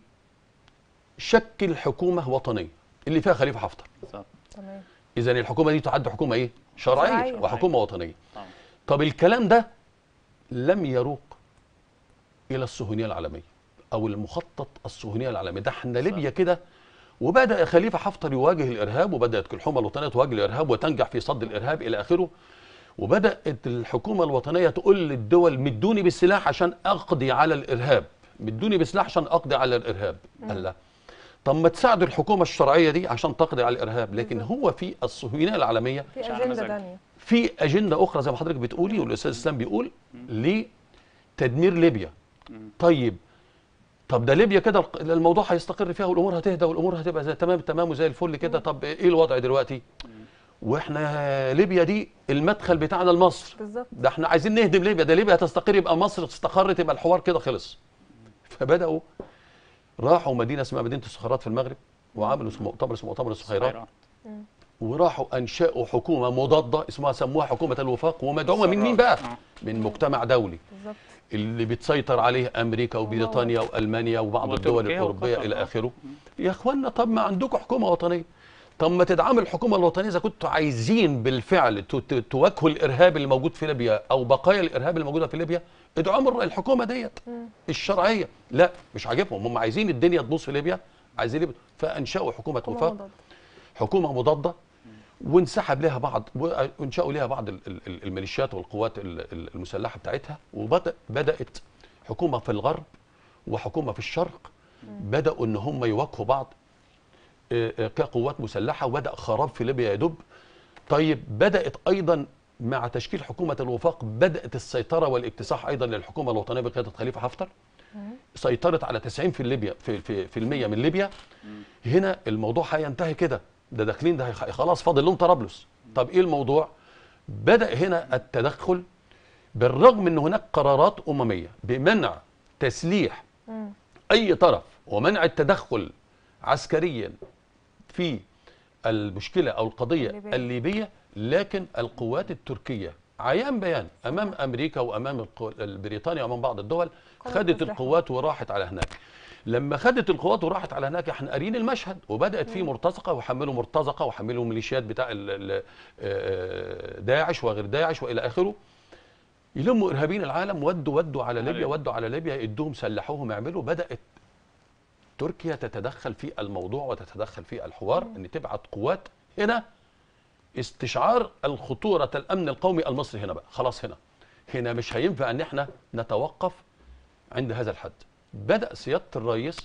شكل حكومه وطنيه اللي فيها خليفه حفتر بالظبط تمام اذا الحكومه دي تعد حكومه ايه شرعيه, شرعية. وحكومه وطنيه طبعا طب الكلام ده لم يروق الى الصهيونيه العالميه او المخطط الصهيونيه العالمي ده احنا صح. ليبيا كده وبدا خليفه حفتر يواجه الارهاب وبدات الحكومه الوطنيه تواجه الارهاب وتنجح في صد الارهاب الى اخره وبدات الحكومه الوطنيه تقول للدول مدوني بالسلاح عشان اقضي على الارهاب مدوني بالسلاح عشان اقضي على الارهاب قال لا طب ما تساعدوا الحكومه الشرعيه دي عشان تقضي على الارهاب لكن هو في الصهيونيه العالميه في مش على اجنده مزاجك. ثانيه في اجنده اخرى زي ما حضرتك بتقولي والاستاذ اسلام بيقول لتدمير ليبيا طيب طب ده ليبيا كده الق- الموضوع هيستقر فيها والامور هتهدى والامور هتبقى زي تمام تمام وزي الفل كده طب ايه الوضع دلوقتي واحنا ليبيا دي المدخل بتاعنا لمصر بالظبط ده احنا عايزين نهدم ليبيا ده ليبيا هتستقر يبقى مصر استقرت يبقى الحوار كده خلص فبداوا راحوا مدينه اسمها مدينه الصخيرات في المغرب وعملوا اسمه مؤتمر اسمه مؤتمر الصخيرات خيرات. وراحوا انشأوا حكومه مضاده اسمها سموها حكومه الوفاق ومدعومه من مين بقى؟ آه. من مجتمع دولي بالظبط اللي بتسيطر عليه امريكا وبريطانيا والمانيا وبعض الدول وتركيا الاوروبيه وقطر. الى اخره يا اخوانا طب ما عندكم حكومه وطنيه طب ما تدعموا الحكومه الوطنيه اذا كنتوا عايزين بالفعل ت- ت- تواجهوا الارهاب اللي موجود في ليبيا او بقايا الارهاب اللي موجوده في ليبيا ادعموا الحكومه ديت الشرعيه لا مش عاجبهم هم عايزين الدنيا تبوظ في ليبيا عايزين ليبيا فانشأوا حكومه حكومة وفاق مضادة. حكومه مضاده وانسحب لها بعض وانشأوا لها بعض ال- ال- ال- الميليشيات والقوات ال- ال- المسلحه بتاعتها وبدأ بدأت حكومه في الغرب وحكومه في الشرق بدأوا ان هم يواجهوا بعض آه، آه، كقوات مسلحه وبدأ خراب في ليبيا يدب طيب بدأت ايضا مع تشكيل حكومه الوفاق بدأت السيطره والاكتساح ايضا للحكومه الوطنيه بقياده خليفه حفتر سيطرت على 90 في ليبيا في في, في المية من ليبيا هنا الموضوع هينتهي كده ده داخلين ده هيخ- خلاص فاضل لهم طرابلس طب ايه الموضوع بدا هنا التدخل بالرغم ان هناك قرارات امميه بمنع تسليح مم. اي طرف ومنع التدخل عسكريا في المشكله او القضيه الليبية. الليبيه لكن القوات التركيه عيان بيان امام امريكا وامام القو- بريطانيا وامام بعض الدول قامت خدت تسليحهم. القوات وراحت على هناك لما خدت القوات وراحت على هناك احنا قاريين المشهد وبدات في مرتزقه وحملوا مرتزقه وحملوا ميليشيات بتاع ال- ال- آه، داعش وغير داعش والى اخره يلموا ارهابيين العالم ودوا ودوا على ليبيا عليهم. ودوا على ليبيا ادوهم سلحوهم يعملوا بدات تركيا تتدخل في الموضوع وتتدخل في الحوار ان تبعت قوات هنا استشعار الخطوره الامن القومي المصري هنا بقى خلاص هنا هنا مش هينفع ان احنا نتوقف عند هذا الحد بدا سياده الرئيس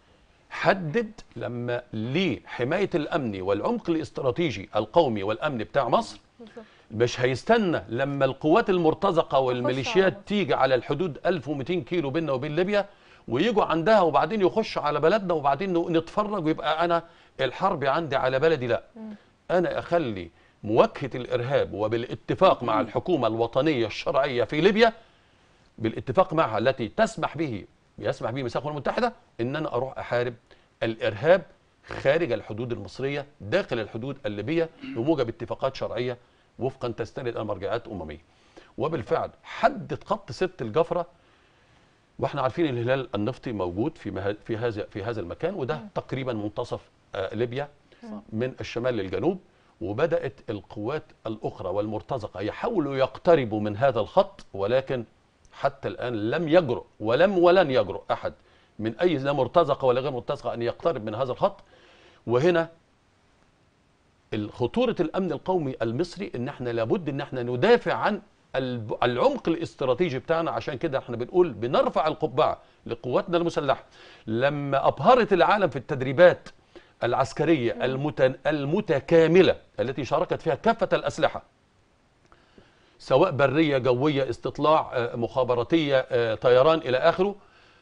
حدد لما لحمايه الامن والعمق الاستراتيجي القومي والامن بتاع مصر بالظبط مش هيستنى لما القوات المرتزقه والميليشيات على- تيجي على الحدود 1200 كيلو بيننا وبين ليبيا ويجوا عندها وبعدين يخشوا على بلدنا وبعدين ن- نتفرج ويبقى انا الحرب عندي على بلدي لا انا اخلي مواجهه الارهاب وبالاتفاق مع الحكومه الوطنيه الشرعيه في ليبيا بالاتفاق معها التي تسمح به يسمح به ميثاق الامم المتحده ان انا اروح احارب الارهاب خارج الحدود المصريه داخل الحدود الليبيه بموجب اتفاقات شرعيه وفقا تستند الى مرجعات امميه. وبالفعل حدد خط ست الجفره واحنا عارفين الهلال النفطي موجود في مه- في هذا في هذا المكان وده تقريبا منتصف آه، ليبيا من الشمال للجنوب وبدات القوات الاخرى والمرتزقه يحاولوا يقتربوا من هذا الخط ولكن حتى الان لم يجرؤ ولم ولن يجرؤ احد من اي لا مرتزقه ولا غير مرتزقه ان يقترب من هذا الخط وهنا خطوره الامن القومي المصري ان احنا لابد ان احنا ندافع عن الب- العمق الاستراتيجي بتاعنا عشان كده احنا بنقول بنرفع القبعه لقواتنا المسلحه لما ابهرت العالم في التدريبات العسكريه المت- المتكامله التي شاركت فيها كافه الاسلحه سواء بريه جويه استطلاع آه، مخابراتيه آه، طيران الى اخره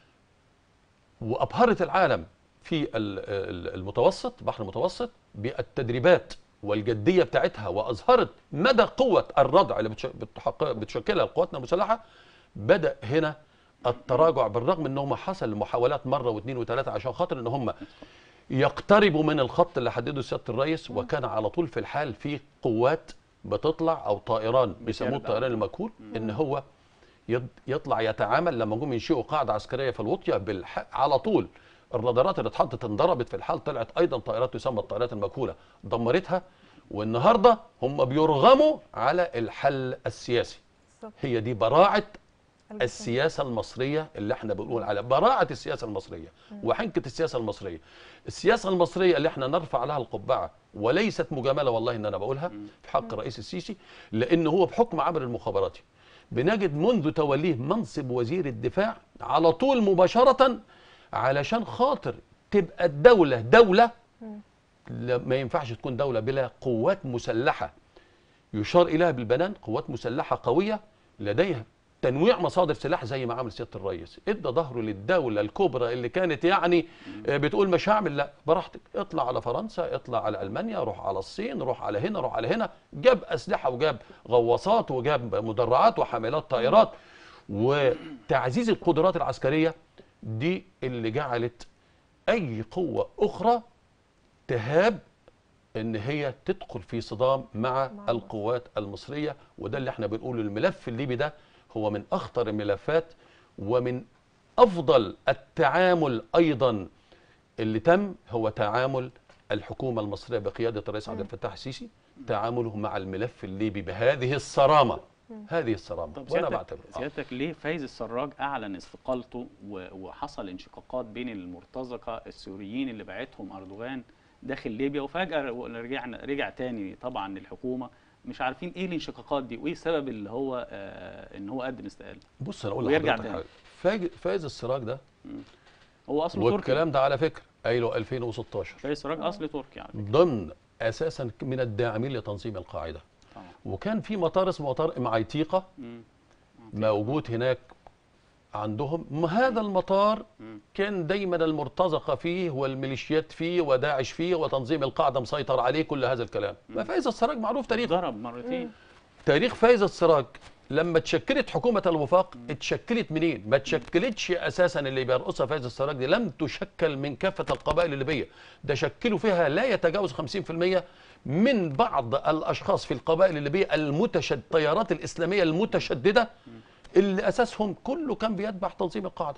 وابهرت العالم في ال- ال- المتوسط بحر المتوسط بالتدريبات والجديه بتاعتها واظهرت مدى قوه الردع اللي بتش- بتحقق- بتشكلها قواتنا المسلحه بدا هنا التراجع بالرغم ان هم حصل محاولات مره واثنين وثلاثه عشان خاطر ان هم يقتربوا من الخط اللي حدده سياده الرئيس وكان على طول في الحال في قوات بتطلع او طائران بيسموه بترجع. الطيران المكهول ان هو يض- يطلع يتعامل لما جم ينشئوا قاعده عسكريه في الوطيه بالح... على طول الرادارات اللي اتحطت انضربت في الحال طلعت ايضا طائرات تسمى الطائرات المكهوله دمرتها والنهارده هم بيرغموا على الحل السياسي بالظبط. هي دي براعه الجسم. السياسه المصريه اللي احنا بنقول عليها براعه السياسه المصريه وحنكه السياسه المصريه السياسه المصريه اللي احنا نرفع لها القبعه وليست مجامله والله ان انا بقولها في حق الرئيس السيسي لان هو بحكم عمل المخابراتي بنجد منذ توليه منصب وزير الدفاع على طول مباشره علشان خاطر تبقى الدوله دوله لا- ما ينفعش تكون دوله بلا قوات مسلحه يشار اليها بالبنان قوات مسلحه قويه لديها تنويع مصادر سلاح زي ما عمل سياده الرئيس ادى ظهره للدوله الكبرى اللي كانت يعني آه، بتقول مش هعمل لا براحتك اطلع على فرنسا اطلع على المانيا روح على الصين روح على هنا روح على هنا جاب اسلحه وجاب غواصات وجاب مدرعات وحاملات طائرات وتعزيز القدرات العسكريه دي اللي جعلت اي قوه اخرى تهاب ان هي تدخل في صدام مع مع القوات المصريه وده اللي احنا بنقوله الملف الليبي ده هو من اخطر الملفات ومن افضل التعامل ايضا اللي تم هو تعامل الحكومه المصريه بقياده الرئيس عبد الفتاح السيسي تعامله مع الملف الليبي بهذه الصرامه هذه الصرامه طب وانا سيادتك, بعتبر آه. سيادتك ليه فايز السراج اعلن استقالته و- وحصل انشقاقات بين المرتزقه السوريين اللي بعتهم اردوغان داخل ليبيا وفجاه رجعنا رجع تاني طبعا للحكومه مش عارفين ايه الانشقاقات دي وايه السبب اللي هو آه ان هو قدم استقاله بص انا اقول ويرجع لحضرتك تاني. حاجه فاج- فايز السراج ده هو اصله تركي والكلام ده على فكره قايله 2016 فايز السراج اصل تركي على فكره ضمن اساسا من الداعمين لتنظيم القاعده طبعا وكان في مطار اسمه مطار ام عيتيقه مم. موجود هناك عندهم م- هذا المطار مم. كان دايما المرتزقه فيه والميليشيات فيه وداعش فيه وتنظيم القاعده مسيطر عليه كل هذا الكلام ما فايز السراج معروف تاريخه ضرب مرتين تاريخ فايز السراج لما تشكلت حكومه الوفاق اتشكلت منين؟ ما تشكلتش اساسا اللي بيرقصها فايز السراج دي لم تشكل من كافه القبائل الليبيه، ده شكلوا فيها لا يتجاوز 50% من بعض الاشخاص في القبائل الليبيه المتشد التيارات الاسلاميه المتشدده اللي اساسهم كله كان بيتبع تنظيم القاعده.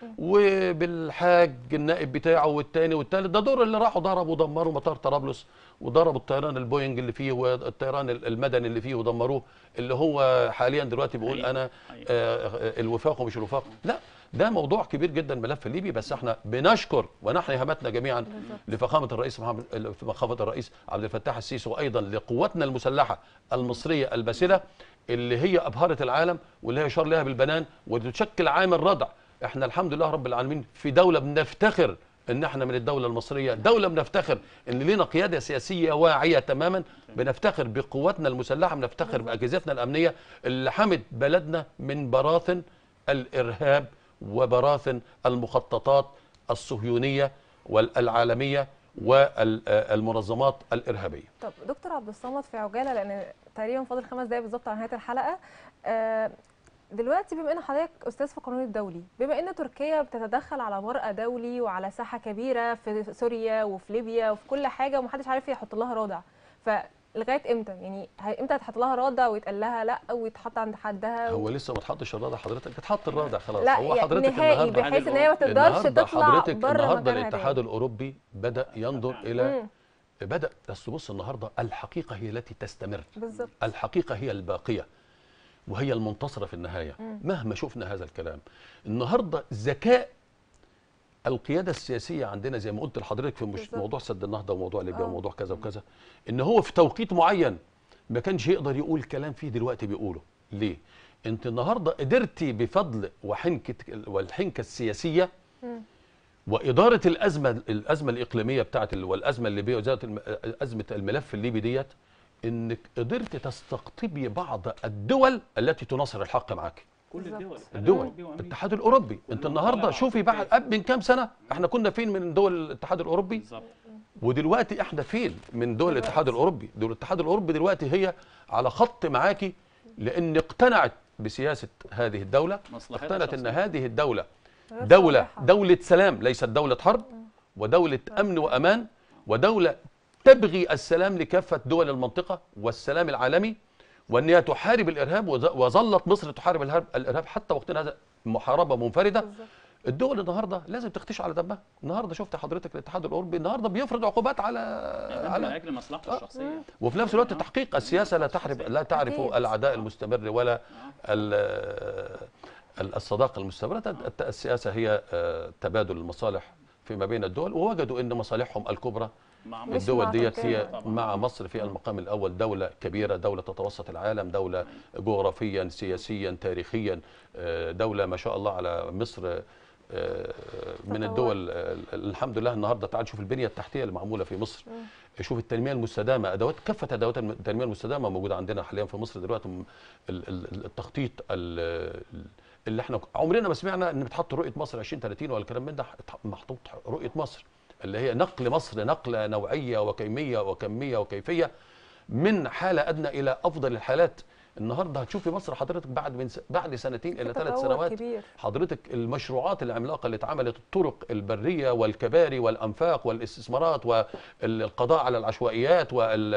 وبالحاج النائب بتاعه والتاني والتالت ده دول اللي راحوا ضربوا ودمروا مطار طرابلس وضربوا الطيران البوينج اللي فيه والطيران المدني اللي فيه ودمروه اللي هو حاليا دلوقتي بيقول حقيقي. انا حقيقي. آه، آه، الوفاق ومش الوفاق لا ده موضوع كبير جدا ملف الليبي بس احنا بنشكر ونحن همتنا جميعا لفخامه الرئيس محمد فخامه الرئيس عبد الفتاح السيسي وايضا لقواتنا المسلحه المصريه الباسله اللي هي ابهرت العالم واللي هي شار لها بالبنان وتشكل عامل ردع احنا الحمد لله رب العالمين في دوله بنفتخر ان احنا من الدوله المصريه دوله بنفتخر ان لنا قياده سياسيه واعيه تماما بنفتخر بقواتنا المسلحه بنفتخر باجهزتنا الامنيه اللي حمت بلدنا من براثن الارهاب وبراثن المخططات الصهيونيه والعالميه والمنظمات الارهابيه طب دكتور عبد الصمد في عجاله لان تقريبا فاضل خمس دقايق بالظبط على نهايه الحلقه آه، دلوقتي بما ان حضرتك استاذ في القانون الدولي بما ان تركيا بتتدخل على مرأى دولي وعلى ساحه كبيره في سوريا وفي ليبيا وفي كل حاجه ومحدش عارف يحط لها رادع فلغايه امتى يعني ه- امتى هتحط لها رادع ويتقال لها لا ويتحط عند حدها هو لسه ما اتحطش الرادع حضرتك اتحط الرادع خلاص لا هو يعني حضرتك نهائي النهارده بحيث ان هي ما تقدرش النهارده تطلع حضرتك بره النهارده مكانها الاتحاد تاني. الاوروبي بدا ينظر الى مم، بدا بس بص النهارده الحقيقه هي التي تستمر بالظبط الحقيقه هي الباقيه وهي المنتصره في النهايه مهما شفنا هذا الكلام النهارده ذكاء القياده السياسيه عندنا زي ما قلت لحضرتك في مش بالظبط. موضوع سد النهضه وموضوع ليبيا آه. وموضوع كذا وكذا ان هو في توقيت معين ما كانش يقدر يقول كلام فيه دلوقتي بيقوله ليه انت النهارده قدرتي بفضل وحنكه والحنكه السياسيه مم. واداره الازمه الازمه الاقليميه بتاعت ال- والازمه الليبيه وزاره الم- ازمه الملف الليبي ديت انك قدرت تستقطبي بعض الدول التي تناصر الحق معاك كل بالظبط. الدول الدول وأمريكا. الاتحاد الاوروبي انت كلهم النهارده طلعوا شوفي على بعد الكتاب. قبل من كام سنه احنا كنا فين من دول الاتحاد الاوروبي بالظبط ودلوقتي احنا فين من دول الاتحاد الاوروبي دول الاتحاد الاوروبي دلوقتي هي على خط معاكي لان اقتنعت بسياسه هذه الدوله مصلحتها اقتنعت ان الشخصية. هذه الدوله غير دوله صالحة. دوله سلام ليست دوله حرب ودوله امن وامان ودوله تبغي السلام لكافه دول المنطقه والسلام العالمي وان هي تحارب الارهاب وظ- وظلت مصر تحارب الهرب- الارهاب حتى وقتنا هذا محاربه منفرده بالظبط. الدول النهارده لازم تختش على دمها النهارده شفت حضرتك الاتحاد الاوروبي النهارده بيفرض عقوبات على من على اجل مصلحته آه. الشخصيه وفي نفس الوقت تحقيق السياسه لا تحرب لا تعرف أكيد. العداء المستمر ولا ال- ال- الصداقه المستمره الت- السياسه هي آه، تبادل المصالح فيما بين الدول ووجدوا ان مصالحهم الكبرى مع مش الدول مع ديت تركيا. هي طبعاً. مع مصر في المقام الاول دوله كبيره دوله تتوسط العالم دوله جغرافيا سياسيا تاريخيا آه، دوله ما شاء الله على مصر آه، من تطور. الدول آه، الحمد لله النهارده تعال شوف البنيه التحتيه اللي معموله في مصر شوف التنميه المستدامه ادوات كافه ادوات الم- التنميه المستدامه موجوده عندنا حاليا في مصر دلوقتي م- ال- ال- التخطيط ال- اللي احنا عمرنا ما سمعنا ان بتحط رؤيه مصر 2030 ولا الكلام من ده اتح- محطوط رؤيه مصر اللي هي نقل مصر نقله نوعيه وكميه وكميه وكيفيه من حاله ادنى الى افضل الحالات النهارده هتشوفي مصر حضرتك بعد من س... بعد سنتين الى ثلاث تطور سنوات كبير. حضرتك المشروعات العملاقه اللي اتعملت الطرق البريه والكباري والانفاق والاستثمارات والقضاء على العشوائيات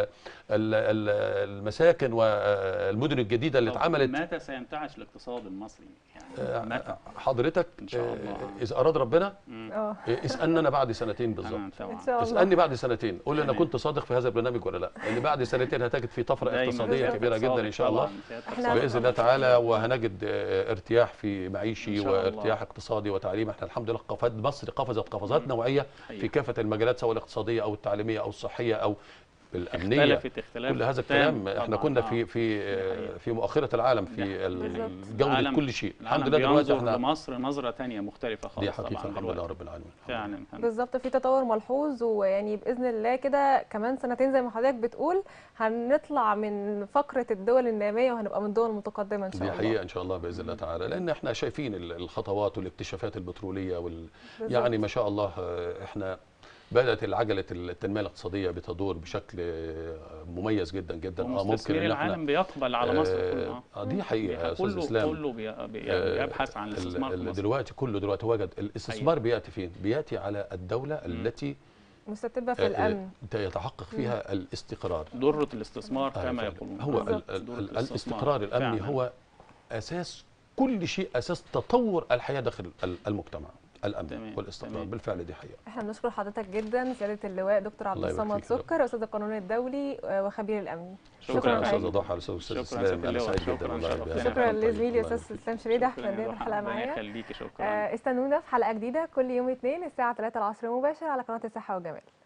والمساكن والمدن الجديده اللي طب اتعملت متى سينتعش الاقتصاد المصري يعني آه، متى حضرتك إن شاء آه، الله. اذا اراد ربنا مم. اه آه، اسالني انا بعد سنتين بالظبط تمام طبعا ان شاء الله اسالني بعد سنتين قول لي انا تمام. كنت صادق في هذا البرنامج ولا لا لان بعد سنتين هتجد في طفره دايماً اقتصاديه سيادتك كبيره جدا ان شاء الله طبعاً، سيادتك إحنا- صادق. باذن الله تعالى وهنجد آه، ارتياح في معيشي إن شاء الله. وارتياح اقتصادي وتعليمي احنا الحمد لله قفز مصر قفزت قفزات نوعيه حقيقي. في كافه المجالات سواء الاقتصاديه او التعليميه او الصحيه او الامنيه اختلفت اختلاف كل هذا تام الكلام احنا طبعاً، كنا آه. في في دي آه، حقيقة. في مؤخره العالم في دي ال- بالظبط. جوده العالم- كل شيء الحمد العالم لله دلوقتي بينظر احنا لمصر نظره تانية مختلفه خالص دي حقيقه طبعاً الحمد لله دلوقتي. رب العالمين فعلا فعلاً. بالظبط في تطور ملحوظ ويعني باذن الله كده كمان سنتين زي ما حضرتك بتقول هنطلع من فقره الدول الناميه وهنبقى من الدول المتقدمه ان شاء دي الله حقيقه ان شاء الله باذن الله تعالى لان احنا شايفين ال- الخطوات والاكتشافات البتروليه وال بالظبط. يعني ما شاء الله آه، احنا بدات العجله التنميه الاقتصاديه بتدور بشكل آه، مميز جدا جدا ومستثمري ان احنا العالم بيقبل على مصر آه، كله آه، دي حقيقه يا استاذ كله اسلام كله بي- بي- آه، بيبحث عن ال- الاستثمار في ال- مصر دلوقتي كله دلوقتي وجد الاستثمار بياتي فين؟ بياتي على الدوله التي مستتبه في آه، الامن آه، يتحقق فيها الاستقرار ضرة الاستثمار آه، كما فعلا. يقولون هو بالظبط. ال- ال- ضرة ال- الاستثمار. الاستقرار الامني فعلاً. هو اساس كل شيء اساس تطور الحياه داخل ال- المجتمع الامن تمام، والاستقرار تمام. بالفعل دي حقيقه احنا بنشكر حضرتك جدا سياده اللواء دكتور عبد الله يبارك الصمد فيك يا رب. سكر استاذ القانون الدولي آه، وخبير الامن شكرا شكراً يا استاذ حقيقي. ضحى استاذ استاذ شكراً اسلام انا سيادة سعيد اللواء. جدا شكراً، والله شرفتنا. بهذا شكرا اللقاء. لزميلي الله استاذ يبارك اسلام شريده احنا شكراً يا بدايه روحي. الحلقه ربنا معايا يخليكي شكرا آه، استنونا في حلقه جديده كل يوم اثنين الساعه 3 العصر مباشر على قناه الصحه والجمال